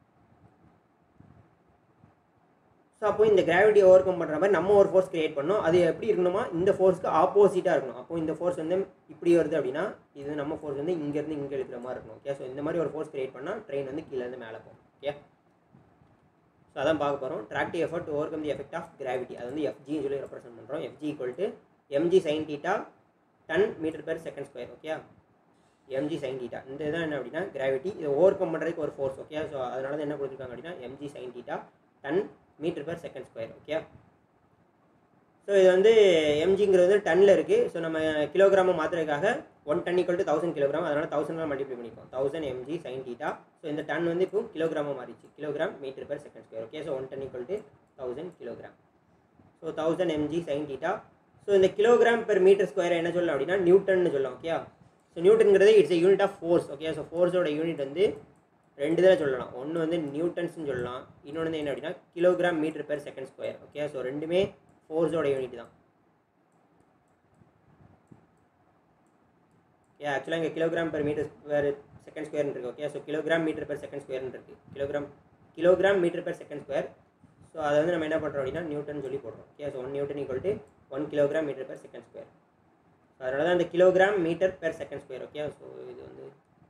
ஸோ அப்போ இந்த கிராவிட்டி ஓவர் கம் பண்ணுற மாதிரி நம்ம ஒரு ஃபோர்ஸ் கிரியேட் பண்ணோம் அது எப்படி இருக்கணுமா இந்த ஃபோர்ஸ்க்கு ஆப்போசிட்டாக இருக்கணும் அப்போ இந்த ஃபோர்ஸ் வந்து இப்படி வருது அப்படின்னா இது நம்ம ஃபோர்ஸ் வந்து இங்கேருந்து இங்கே இருக்கிற மாதிரி இருக்கணும் ஓகே ஸோ இந்த மாதிரி ஒரு ஃபோர்ஸ் கிரியேட் பண்ணால் ட்ரெயின் வந்து கீழேருந்து மேலே போகும் ஓகே ஸோ அதான் பார்க்க போகிறோம் tractive effort overcome the effect of gravity அது வந்து எஃப்ஜின்னு சொல்லி ரெப்ரசென்ட் பண்ணுறோம் FG equal to MG sine theta ton metre per second square okay MG sine theta இந்த இதான் என்ன அப்படின்னா கிராவிட்டி இதை ஓவர் கம் பண்ணுறதுக்கு ஒரு ஃபோர்ஸ் ஓகே ஸோ அதனால தான் என்ன கொடுத்துருக்காங்க அப்படின்னா MG sine theta ton metre per second square okay so இது வந்து எம்ஜிங்கிறது வந்து டன்னில் இருக்குது ஸோ நம்ம கிலோகிராமை மாற்றுறதுக்காக one ton equal to thousand kilogram அதனால் தௌசண்ட் மல்டிப்ளை பண்ணிப்போம் thousand MG sine theta so இந்த டன் வந்து இப்போ கிலோகிராமாக மாறிச்சு kilogram metre per second square okay so one ton equal to thousand kilogram so thousand MG sine theta so இந்த kilogram per metre square என்ன சொல்லலாம் அப்படின்னா நியூட்டன்னு சொல்லலாம் ஓகே ஸோ நியூட்டன்கிறது it's a unit of force okay so ஃபோர்ஸோட unit வந்து ரெண்டு இதில் சொல்லலாம் ஒன்று வந்து நியூட்டன்ஸ்னு சொல்லலாம் இன்னொன்று வந்து என்ன அப்படின்னா kilogram metre per second square okay so ரெண்டுமே ஃபோர்ஸோட யூனிட் தான் ஏ ஆக்சுவலாக இங்கே kilogram per metre per second ஸ்கொயர்னு இருக்கு okay so kilogram metre per second ஸ்கொயர்னு இருக்கு kilogram kilogram metre per second square so அதை வந்து நம்ம என்ன பண்ணுறோம் அப்படின்னா நியூட்டன் சொல்லி போடுறோம் okay so one newton equal to one kilogram metre per second square so அதனால தான் இந்த kilogram metre per second square okay so இது வந்து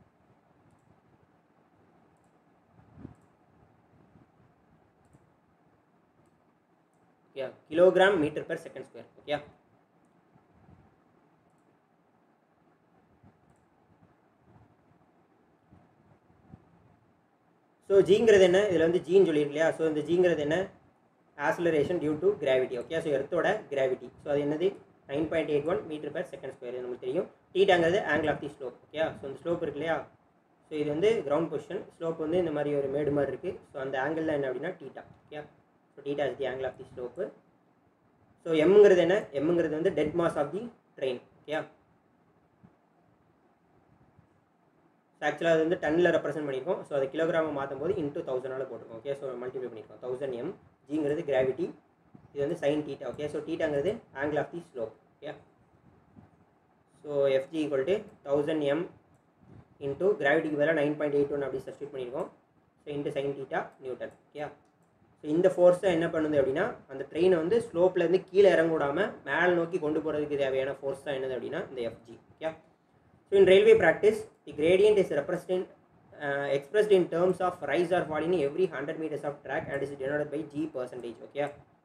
okay kilogram metre per second square okay so ஜிங்கிறது என்ன இதில் வந்து ஜின்னு சொல்லியிருக்கு இல்லையா ஸோ இந்த ஜிங்கிறது என்ன acceleration due to gravity okay so எர்த்தோட கிராவிட்டி ஸோ அது என்னது nine point eight one metre per second square நமக்கு தெரியும் டீட்டாங்கிறது angle of the slope okay so இந்த ஸ்லோப் இருக்கு இல்லையா ஸோ இது வந்து கிரவுண்ட் பொசிஷன் ஸ்லோப் வந்து இந்த மாதிரி ஒரு மேடு மாதிரி இருக்குது ஸோ அந்த ஆங்கிள் என்ன அப்படின்னா theta okay so theta is the angle of the slope so எம்ங்கிறது என்ன எம்ங்கிறது வந்து dead mass of the train okay so ஆக்சுவலாக அது வந்து டன்னில் ரெப்ரசென்ட் பண்ணியிருக்கோம் ஸோ அதை கிலோகிராமை மாற்றும் போது இன்டூ தௌசண்டால் போட்டிருக்கோம் ஓகே ஸோ மல்டிப்ளை பண்ணியிருக்கோம் தௌசண்ட் எம் ஜிங்கிறது கிராவிட்டி இது வந்து சைன் டீட்டா ஓகே ஸோ டீட்டாங்கிறது angle of the slope okay so FG equal to thousand M into கிராவிட்டிக்கு பதிலாக நைன் பாயிண்ட் எயிட் ஒன் அப்படி சப்ஸ்டியூட் பண்ணியிருக்கோம் so into sine theta newton okay so இந்த ஃபோர்ஸை என்ன பண்ணுது அப்படின்னா அந்த ட்ரெயினை வந்து ஸ்லோப்லேருந்து கீழே இறங்க விடாமல் மேலே நோக்கி கொண்டு போகிறதுக்கு தேவையான ஃபோர்ஸ் தான் என்னது அப்படின்னா இந்த FG okay so in railway practice the gradient is represent expressed in terms of rise or fall in every 100 meters of track and is denoted by g percentage okay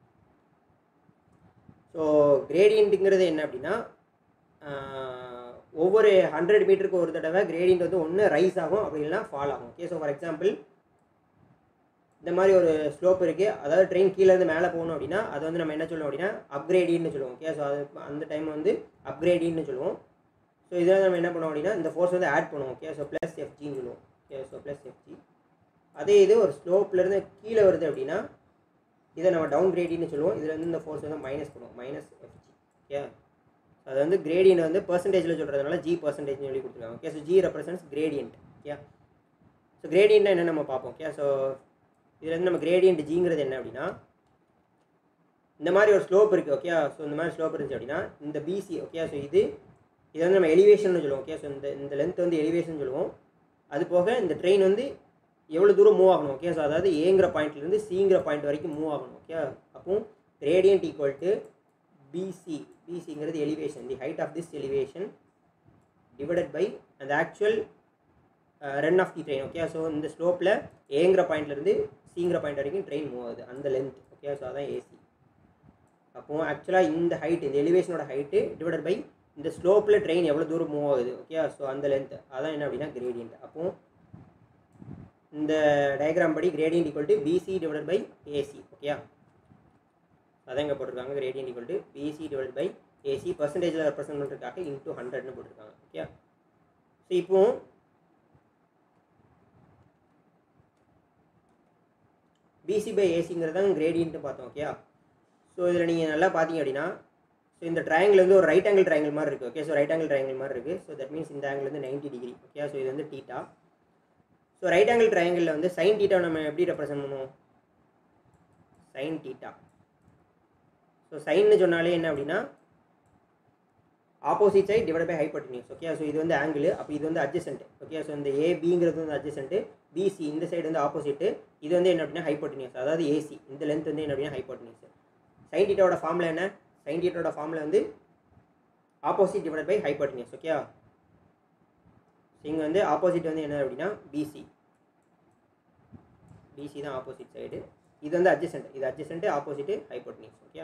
so கிரேடியண்ட்டுங்கிறது என்ன அப்படின்னா ஆஹ், ஒவ்வொரு hundred மீட்டருக்கு ஒரு தடவை gradient வந்து ஒன்று rice ஆகும் அப்படி இல்லைனா ஃபால் ஆகும் ஓகே ஸோ ஃபார் எக்ஸாம்பிள் இந்த மாதிரி ஒரு ஸ்லோப் இருக்குது அதாவது ட்ரெயின் கீழேருந்து மேலே போகணும் அப்படின்னா அது வந்து நம்ம என்ன சொல்லுவோம் அப்படின்னா அப்கிரேடின்னு சொல்லுவோம் ஓகே ஸோ அது அந்த டைம் வந்து அப்கிரேடின்னு சொல்லுவோம் ஸோ இதில் நம்ம என்ன பண்ணுவோம் அப்படின்னா இந்த ஃபோர்ஸ் வந்து ஆட் பண்ணுவோம் ஓகே ஸோ ப்ளஸ் எஃப்ஜின்னு சொல்லுவோம் ஓகே ஸோ ப்ளஸ் எஃப்ஜி அதே இது ஒரு ஸ்லோப்லேருந்து கீழே வருது அப்படின்னா இதை நம்ம டவுன் கிரேடின்னு சொல்லுவோம் இதில் வந்து இந்த ஃபோர்ஸ் வந்து மைனஸ் பண்ணுவோம் மைனஸ் எஃப்ஜி ஓகே அது வந்து கிரேடியன்ட் வந்து பர்சன்டேஜில் சொல்கிறதுனால ஜி பர்சன்டேஜ் சொல்லி கொடுத்துருக்காங்க okay so G represents gradient okay so கிரேடியன்ட்னா என்ன நம்ம பார்ப்போம் ஓகே ஸோ இதில் வந்து நம்ம கிரேடியன்ட் ஜிங்கிறது என்ன அப்படின்னா இந்த மாதிரி ஒரு ஸ்லோப் இருக்குது ஓகே ஸோ இந்த மாதிரி ஸ்லோப் இருந்துச்சு அப்படின்னா இந்த பிசி ஓகே ஸோ இது இது வந்து நம்ம எலிவேஷன் சொல்லுவோம் ஓகே ஸோ இந்த இந்த லென்த் வந்து எலிவேஷன் சொல்லுவோம் அது போக இந்த ட்ரெயின் வந்து எவ்வளோ தூரம் மூவ் ஆகணும் ஓகே ஸோ அதாவது ஏங்கிற பாயிண்ட்லேருந்து சிங்கிற பாயிண்ட் வரைக்கும் மூவ் ஆகணும் ஓகே அப்போ கிரேடியன்ட் ஈக்குவல் டு பிசி பிசிங்கிறது elevation the height of this elevation divided by அந்த actual run of the train okay so இந்த ஸ்லோப்பில் ஏங்கிற பாயிண்ட்லேருந்து சிங்கிற பாயிண்ட் வரைக்கும் ட்ரெயின் மூவ் ஆகுது அந்த லென்த் ஓகே ஸோ அதான் ஏசி அப்போ ஆக்சுவலாக இந்த ஹைட் இந்த எலிவேஷனோட ஹைட்டு டிவைடட் பை இந்த ஸ்லோப்பில் ட்ரெயின் எவ்வளோ தூரம் மூவ் ஆகுது ஓகே ஸோ அந்த லென்த் அதான் என்ன அப்படின்னா கிரேடியன்ட் அப்போ இந்த டயக்ராம் படி gradient equal to BC divided by AC ஓகேயா அதான் இங்கே போட்டிருக்காங்க gradient equal to BC divide by AC பர்சன்டேஜில் ரெப்ரசென்ட் பண்ணுறதுக்காக இன்டூ ஹண்ட்ரட்னு போட்டிருக்காங்க ஓகே ஸோ இப்போ பிசி பை ஏசிங்கிறது தான் கிரேடியன்ட்டு பார்த்தோம் ஓகே ஸோ இதில் நீங்கள் நல்லா பார்த்தீங்க அப்படின்னா ஸோ இந்த ட்ரையாங்கிள் வந்து ஒரு ரைட் ஆங்கிள் ட்ரையாங்கிள் மாதிரி இருக்குது okay so right angle triangle மாதிரி இருக்குது ஸோ தட் மீன்ஸ் இந்த ஆங்கிள் வந்து 90 டிகிரி ஓகே ஸோ இது வந்து டீட்டா ஸோ ரைட் ஆங்கிள் ட்ரையாங்கிளில் வந்து சைன் டீட்டா நம்ம எப்படி ரெப்ரசென்ட் பண்ணுவோம் சைன் டீட்டா ஸோ சைன்னு சொன்னாலே என்ன அப்படின்னா opposite side divide by hypotenuse okay so இது வந்து ஆங்கிள் அப்போ இது வந்து அட்ஜசன்ட் ஓகே ஸோ இந்த ஏபிங்கிறது வந்து அட்ஜசன்ட் பிசி இந்த சைடு வந்து ஆப்போசிட் இது வந்து என்ன அப்படின்னா ஹைப்பர்டினியூஸ் அதாவது ஏசி இந்த லென்த் வந்து என்ன அப்படின்னா ஹைப்பர்டினியூஸ் சைன் டீட்டாவோட ஃபார்முலா என்ன சைன் டீட்டாவோட ஃபார்முலா வந்து opposite divide by hypotenuse okay இங்கே வந்து ஆப்போசிட் வந்து என்ன அப்படின்னா பிசி பிசி தான் ஆப்போசிட் சைடு இது வந்து அட்ஜசன்ட் இது அட்ஜசன்ட் ஆப்போசிட் ஹைப்பர்டினியூஸ் ஓகே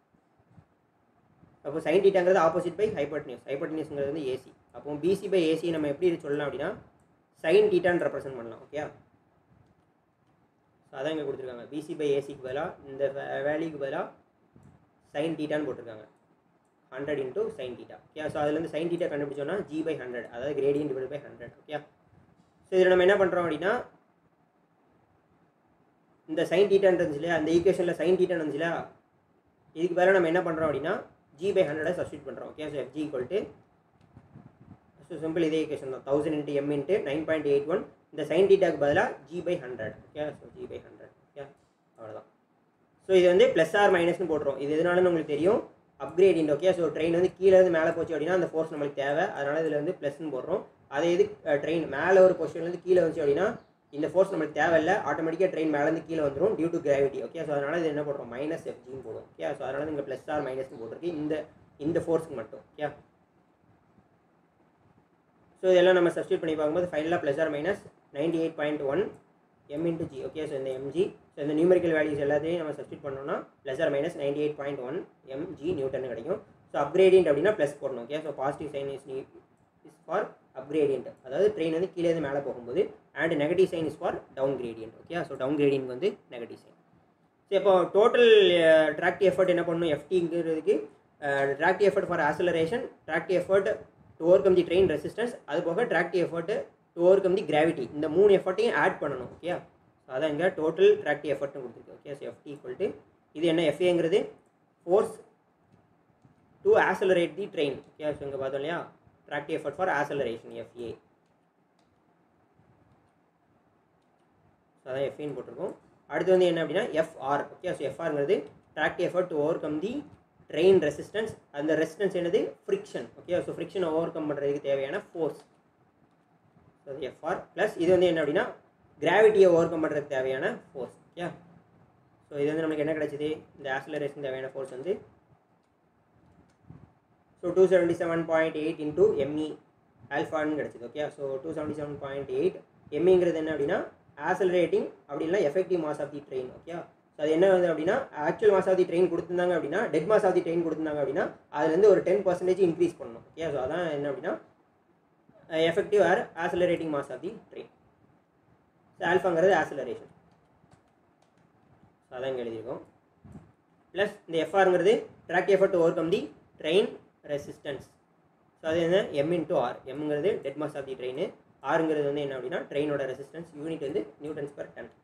அப்போ சைன் டீட்டாங்கிறது ஆப்போசிட் பை ஹைப்பர்டினியூஸ் ஹைப்பர்டினியூஸ்ங்கிறது வந்து ஏசி அப்போ பிசி பை ஏசி நம்ம எப்படி சொல்லலாம் அப்படின்னா சைன் டீட்டான்னு ரெப்ரசென்ட் பண்ணலாம் ஓகே ஸோ அதான் இங்கே கொடுத்துருக்காங்க பிசி பை ஏசிக்கு பதிலாக இந்த வேல்யூக்கு பதிலாக சைன் டீட்டான்னு போட்டிருக்காங்க hundred into sine theta okay so அதுலேருந்து சைன் டீட்டா கண்டுபிடிச்சோன்னா ஜி பை ஹண்ட்ரட் அதாவது gradient divide by hundred okay so இதில் நம்ம என்ன பண்ணுறோம் அப்படின்னா இந்த சைன் டீட்டான்னு இருந்துச்சு இல்லையா அந்த ஈக்குவேஷனில் சைன் டீட்டான்னு இருந்துச்சு இல்லையா இதுக்கு பதிலாக நம்ம என்ன பண்ணுறோம் அப்படின்னா ஜி பை ஹண்ட்ரடை சப்ஸ்டியூட் பண்ணுறோம் okay so FG equal to so simple இதே ஈக்குவேஷன் தான் thousand into M into nine point eight one இந்த சைன் டீட்டாக்கு பதிலாக G by hundred okay so G by hundred okay அவ்வளோதான் ஸோ இது வந்து ப்ளஸ் ஆர் மைனஸ்னு போட்டுரும் இது எதனாலன்னு உங்களுக்கு தெரியும் அப்கிரேடிங் ஓகே ஸோ ட்ரெயின் வந்து கீழே இருந்து மேலே போச்சு அப்படின்னா அந்த ஃபோர்ஸ் நம்மளுக்கு தேவை அதனால் இதில் வந்து ப்ளஸ்னு போடுறோம் அதே இது ட்ரெயின் மேலே ஒரு பொசிஷன்லேருந்து கீழே வந்துச்சு அப்படின்னா இந்த ஃபோர்ஸ் நம்மளுக்கு தேவையில்லை ஆட்டோமேட்டிக்காக ட்ரெயின் மேலேருந்து கீழே வந்துடும் due to gravity okay so அதனால் இது என்ன போடுறோம் மைனஸ் எஃப்ஜின்னு போடும் ஓகே ஸோ அதனால் இங்கே ப்ளஸ் ஆர் மைனஸ்னு போட்டிருக்கு இந்த இந்த ஃபோர்ஸ்க்கு மட்டும் ஓகே ஸோ இதெல்லாம் நம்ம சப்ஸ்டியூட் பண்ணி பார்க்கும்போது ஃபைனலாக plus or minus ninety eight point one M into G okay so இந்த எம்ஜி ஸோ இந்த நியூமரிக்கல் வேல்யூஸ் எல்லாத்தையும் நம்ம சப்ஸ்டியூட் பண்ணோம்னா plus or minus ninety eight point one MG newton கிடைக்கும் ஸோ அப்கிரேடியன்ட் அப்படின்னா ப்ளஸ் போடணும் okay so positive sign is is for up gradient அதாவது train வந்து கீழே இருந்து மேலே போகும்போது and negative sign is for down gradient okay so down gradient வந்து நெகட்டிவ் சைன் ஸோ இப்போ டோட்டல் ட்ராக்டிவ் எஃபர்ட் என்ன பண்ணணும் எஃப்டிங்கிறதுக்கு tractive effort for acceleration tractive effort to overcome the train resistance அது போக tractive effort to overcome the gravity இந்த மூணு எஃபர்ட்டையும் ஆட் பண்ணணும் ஓகே ஸோ அதான் இங்கே டோட்டல் ட்ராக்டிவ் எஃபர்ட்னு கொடுத்துருக்கு okay so FT equal to இது என்ன எஃப்ஏங்கிறது force to accelerate the train okay so இங்கே பார்த்தோம் இல்லையா tractive effort for acceleration FA so அதான் எஃப்ஏன்னு போட்டிருக்கோம் அடுத்து வந்து என்ன அப்படின்னா எஃப்ஆர் ஓகே ஸோ எஃப்ஆர்ங்கிறது tractive effort to overcome the train resistance அந்த ரெசிஸ்டன்ஸ் என்னது ஃப்ரிக்ஷன் ஓகே ஸோ ஃப்ரிக்ஷனை ஓவர் கம் பண்ணுறதுக்கு தேவையான ஃபோர்ஸ் ஸோ அது எஃப்ஆர் ப்ளஸ் இது வந்து என்ன அப்படின்னா கிராவிட்டியை ஓவர் கம் பண்ணுறதுக்கு தேவையான ஃபோர்ஸ் ஓகே ஸோ இது வந்து நமக்கு என்ன கிடைச்சிது இந்த ஆக்சலரேஷன் தேவையான ஃபோர்ஸ் வந்து so two seventy seven point eight into ME ஆல்ஃபான்னு கிடச்சிது okay so two seventy seven point eight எம்இங்கிறது என்ன அப்படின்னா ஆசலரேட்டிங் அப்படி இல்லை effective mass of the train okay so அது என்ன வந்து அப்படின்னா actual mass of the train கொடுத்துருந்தாங்க அப்படின்னா dead mass of the train கொடுத்துருந்தாங்க அப்படின்னா அதுலேருந்து ஒரு டென் பர்சன்டேஜ் இன்க்ரீஸ் பண்ணணும் ஓகே ஸோ அதான் என்ன அப்படின்னா effective or accelerating mass of the train so ஆல்ஃபாங்கிறது ஆசலரேஷன் ஸோ அதான் இங்கே எழுதியிருக்கோம் ப்ளஸ் இந்த எஃப்ஆருங்கிறது track effort overcome the train resistance so அது என்ன எம் இன்ட்டு ஆர் எம்ங்கிறது dead mass of the train ஆருங்கிறது வந்து என்ன அப்படின்னா ட்ரெயினோட ரெசிஸ்டன்ஸ் யூனிட் வந்து நியூட்டன்ஸ் பர் டன்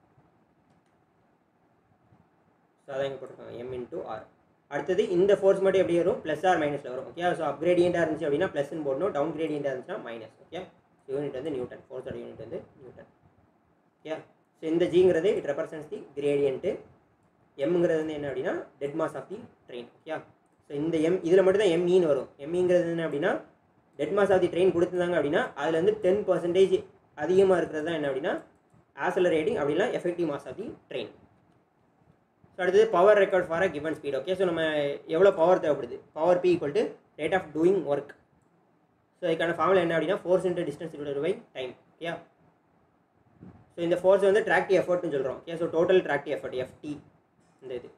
ஸோ அதான் இங்கே போட்டிருக்காங்க எம் இன்ட்டு ஆர் அடுத்தது இந்த ஃபோர்ஸ் மட்டும் எப்படி வரும் ப்ளஸ் ஆர் மைனஸில் வரும் ஓகே ஸோ அப்கிரேடியண்ட்டாக இருந்துச்சு அப்படின்னா ப்ளஸ்ன்னு போடணும் டவுன் கிரேடியண்ட்டாக இருந்துச்சுன்னா மைனஸ் ஓகே யூனிட் வந்து நியூட்டன் ஃபோர்ஸோட யூனிட் வந்து நியூட்டன் ஓகே ஸோ இந்த ஜிங்கிறது இட் ரெப்ரசன்ஸ் தி கிரேடியன்ட்டு எம்ங்கிறது வந்து என்ன அப்படின்னா dead mass of the train okay so இந்த எம் இதில் மட்டும் தான் எம்இன்னு வரும் எம்இங்கிறது என்ன அப்படின்னா dead mass of the train கொடுத்துருந்தாங்க அப்படின்னா அதில் வந்து டென் பர்சன்டேஜ் அதிகமாக இருக்கிறது தான் என்ன அப்படின்னா ஆசலரேட்டிங் அப்படின்னா effective mass of the train so அடுத்தது power record for a given speed okay so நம்ம எவ்வளோ பவர் தேவைப்படுது power P equal to rate of doing work so இதுக்கான ஃபார்முலா என்ன அப்படின்னா force into distance divide by time okay so இந்த force வந்து tractive எஃபர்ட்னு சொல்கிறோம் okay so total tractive effort FT இந்த இது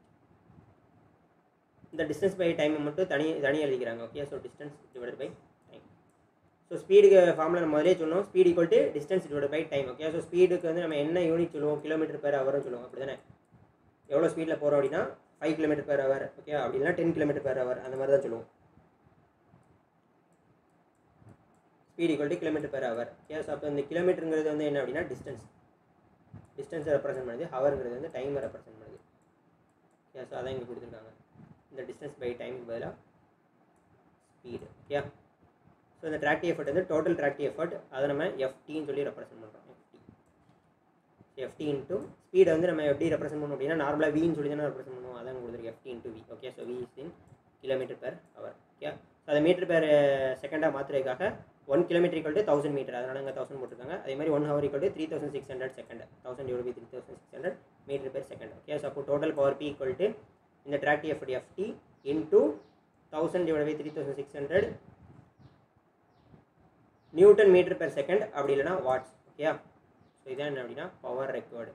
இந்த டிஸ்டன்ஸ் பை டைம் மட்டும் தனி தனி எழுதிக்கிறாங்க okay so distance divide by time so ஸ்பீடுக்கு ஃபார்முலா நம்ம முதலே சொன்னோம் speed equal to distance divide by time okay so ஸ்பீடுக்கு வந்து நம்ம என்ன யூனிட் சொல்லுவோம் கிலோமீட்டர் பேர் ஹவர்னு சொல்லுவோம் அப்படி தானே எவ்வளோ ஸ்பீடில் போகிறோம் அப்படின்னா five kilometre per hour okay அப்படின்னா டென் கிலோமீட்டர் பேர் ஹவர் அந்த மாதிரி தான் சொல்லுவோம் speed equal to kilometre per hour okay so அப்போ இந்த கிலோமீட்டருங்கிறது வந்து என்ன அப்படின்னா டிஸ்டன்ஸ் டிஸ்டன்ஸை ரெப்ரசென்ட் பண்ணுது ஹவருங்கிறது வந்து டைமை ரெப்ரசென்ட் பண்ணுது ஓகே ஸோ அதான் இங்கே கொடுத்துருக்காங்க இந்த டிஸ்டன்ஸ் பை டைமுக்கு பதிலாக ஸ்பீடு ஓகே ஸோ இந்த ட்ராக்டிவ் எஃபர்ட் வந்து டோட்டல் ட்ராக்டிவ் எஃபர்ட் அதை நம்ம எஃப்டின்னு சொல்லி ரெப்ரசென்ட் பண்ணுறோம் எஃப்டி எஃப்டி இன்ட்டு ஸ்பீடை வந்து நம்ம எப்படி ரெப்ரசென்ட் பண்ணோம் அப்படின்னா நார்மலாக வின்னு சொல்லி தானே ரெப்ரசென்ட் பண்ணுவோம் அதான் கொடுத்துருக்கு FT into V okay so V is in kilometre per hour okay so அதை மீட்டர் பெர் செகண்டாக மாற்றுறதுக்காக one kilometre equal to thousand metre அதனால இங்கே தௌசண்ட் போட்டிருக்காங்க அதே மாதிரி one hour equal to three thousand six hundred second thousand divide by three thousand six hundred metre per second okay so அப்போ total power P equal to இந்த tractive effort FT into thousand divide by three thousand six hundred newton metre per second அப்படி இல்லைனா watts okay so இதான் என்ன அப்படின்னா power record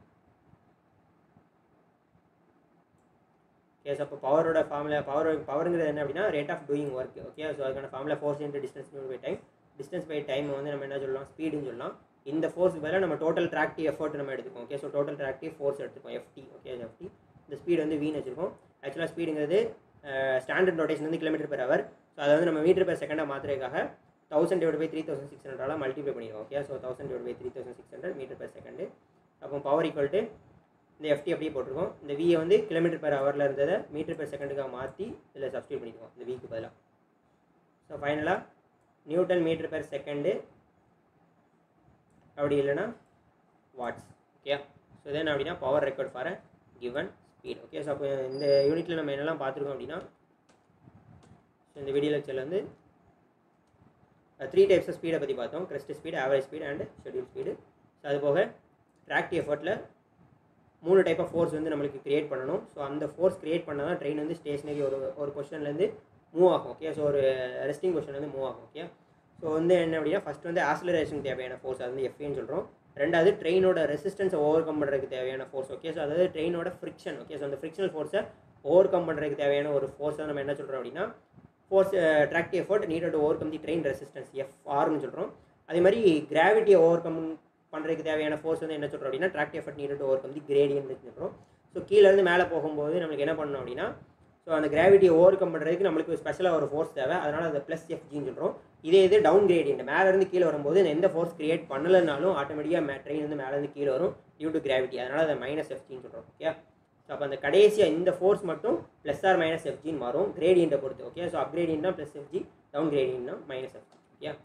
okay so அப்போ பவரோட formula power பவருங்கிறது என்ன அப்படின்னா rate of doing work okay so அதுக்கான formula force into distance by time distance by time வந்து நம்ம என்ன சொல்லலாம் ஸ்பீடுன்னு சொல்லலாம் இந்த ஃபோர்ஸ் பதிலாக நம்ம டோட்டல் ட்ராக்டிவ் எஃபர்ட் நம்ம எடுத்துக்கோம் okay so total tractive force எடுத்துக்கோம் எஃப்டி ஓகே எஃப்டி இந்த ஸ்பீடு வந்து வீண் வச்சிருக்கோம் ஆக்சுவலாக ஸ்பீடுங்கிறது ஸ்டாண்டர்ட் ரொட்டேஷன் வந்து கிலோமீட்டர் பெர் ஹவர் ஸோ அதை வந்து நம்ம மீட்டர் பெர் செகண்டாக மாற்றுறதுக்காக thousand divide by three thousand six ஹண்ட்ரடால் மல்டிப்ளை பண்ணிடுவோம் okay so thousand divide by three thousand six hundred metre per second அப்போ பவர் ஈக்குவல் டு இந்த எஃப்டி அப்படியே போட்டிருக்கோம் இந்த வியை வந்து கிலோமீட்டர் பெர் ஹவரில் இருந்ததை மீட்டர் பெர் செகண்டுக்காக மாற்றி இதில் சப்ஸ்டியூட் பண்ணிக்குவோம் இந்த விக்கு பதிலாக ஸோ ஃபைனலாக நியூட்டன் மீட்டர் பெர் செகண்டு அப்படி இல்லைன்னா வாட்ஸ் ஓகே ஸோ தென் அப்படின்னா power record for a given speed okay so அப்போ இந்த யூனிட்டில் நம்ம என்னெல்லாம் பார்த்துருக்கோம் அப்படின்னா ஸோ இந்த வீடியோ லெக்சரில் வந்து த்ரீ டைப்ஸ் ஆஃப் ஸ்பீடை பற்றி பார்த்தோம் crest speed average speed and schedule speed so அது போக ட்ராக்டிவ் எஃபர்ட்டில் மூணு டைப் ஆஃப் ஃபோர்ஸ் வந்து நம்மளுக்கு கிரியேட் பண்ணணும் ஸோ அந்த ஃபோர்ஸ் கிரியேட் பண்ணால் தான் ட்ரெயின் வந்து ஸ்டேஷனரி ஒரு ஒரு பொசிஷன்லேருந்து மூவ் ஆகும் ஓகே ஸோ ஒரு ரெஸ்டிங் பொசிஷன்லேருந்து மூவ் ஆகும் ஓகே ஸோ வந்து என்ன அப்படின்னா ஃபஸ்ட் வந்து ஆக்சிலரேஷன் தேவையான ஃபோர்ஸ் அது வந்து எஃப்ஏன்னு சொல்கிறோம் ரெண்டாவது ட்ரெயினோட ரெசிஸ்டன்ஸை ஓவர் கம் பண்ணுறதுக்கு தேவையான ஃபோர்ஸ் ஓகே ஸோ அதாவது ட்ரெயினோட ஃப்ரிக்ஷன் ஓகே ஸோ அந்த ஃப்ரிக்ஷனல் ஃபோர்ஸை ஓவர் கம் பண்ணுறதுக்கு தேவையான ஒரு ஃபோர்ஸை நம்ம என்ன சொல்கிறோம் அப்படின்னா force tractive effort needed overcome the train resistance எஃப்ஆர்னு சொல்கிறோம் அதே மாதிரி கிராவிட்டியை ஓவர் கம் பண்ணுறதுக்கு தேவையான ஃபோர்ஸ் வந்து என்ன சொல்கிறோம் அப்படின்னா tractive effort needed overcome the gradient சொல்கிறோம் ஸோ கீழேருந்து மேலே போகும்போது நம்மளுக்கு என்ன பண்ணணும் அப்படின்னா ஸோ அந்த கிராவிட்டியை ஓவர் கம் பண்ணுறதுக்கு நம்மளுக்கு ஸ்பெஷலாக ஒரு ஃபோர்ஸ் தேவை அதனால் அது ப்ளஸ் எஃப்ஜின்னு சொல்கிறோம் இதே இது டவுன் கிரேடியன்ட் மேலேருந்து கீழே வரும்போது எந்த ஃபோர்ஸ் கிரியேட் பண்ணலைனாலும் ஆட்டோமேட்டிக்காக மே ட்ரெயின் வந்து மேலேருந்து கீழே வரும் டியூ டு கிராவிட்டி அதனால் அதை மைனஸ் எஃப்ஜின்னு சொல்கிறோம் ஓகே ஸோ அப்போ அந்த கடைசியாக இந்த ஃபோர்ஸ் மட்டும் ப்ளஸ் ஆர் மைனஸ் எஃப்ஜின்னு மாறும் கிரேடியண்ட்டை பொறுத்து ஓகே ஸோ அப் கிரேடியன்ட்னா ப்ளஸ் எஃப்ஜி டவுன் கிரேடியன்ட்னா மைனஸ் எஃப்ஜி ஓகே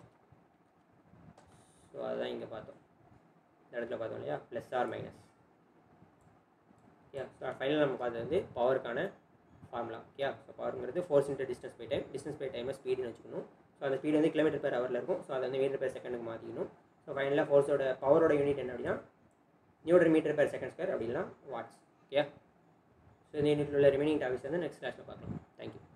ஸோ அதுதான் இங்கே பார்த்தோம் இந்த இடத்துல பார்த்தோம் இல்லையா plus or minus okay so final நம்ம பார்த்தது வந்து பவருக்கான ஃபார்முலா ஓகே ஸோ பவருங்கிறது force into distance by time distance by டைமை ஸ்பீடுன்னு வச்சுக்கணும் ஸோ அந்த ஸ்பீடு வந்து கிலோமீட்டர் பேர் ஹவரில் இருக்கும் ஸோ அதை வந்து மீட்டர் பேர் செகண்டுக்கு மாற்றிக்கணும் ஸோ ஃபைனலாக ஃபோர்ஸோட பவரோட யூனிட் என்ன அப்படின்னா newton metre per second square அப்படின்னா வாட்ஸ் ஓகே ஸோ இந்த யூனிட்டில் உள்ள ரிமைனிங் டாபிக்ஸ் வந்து நெக்ஸ்ட் கிளாஸில் பார்க்கலாம் தேங்க்யூ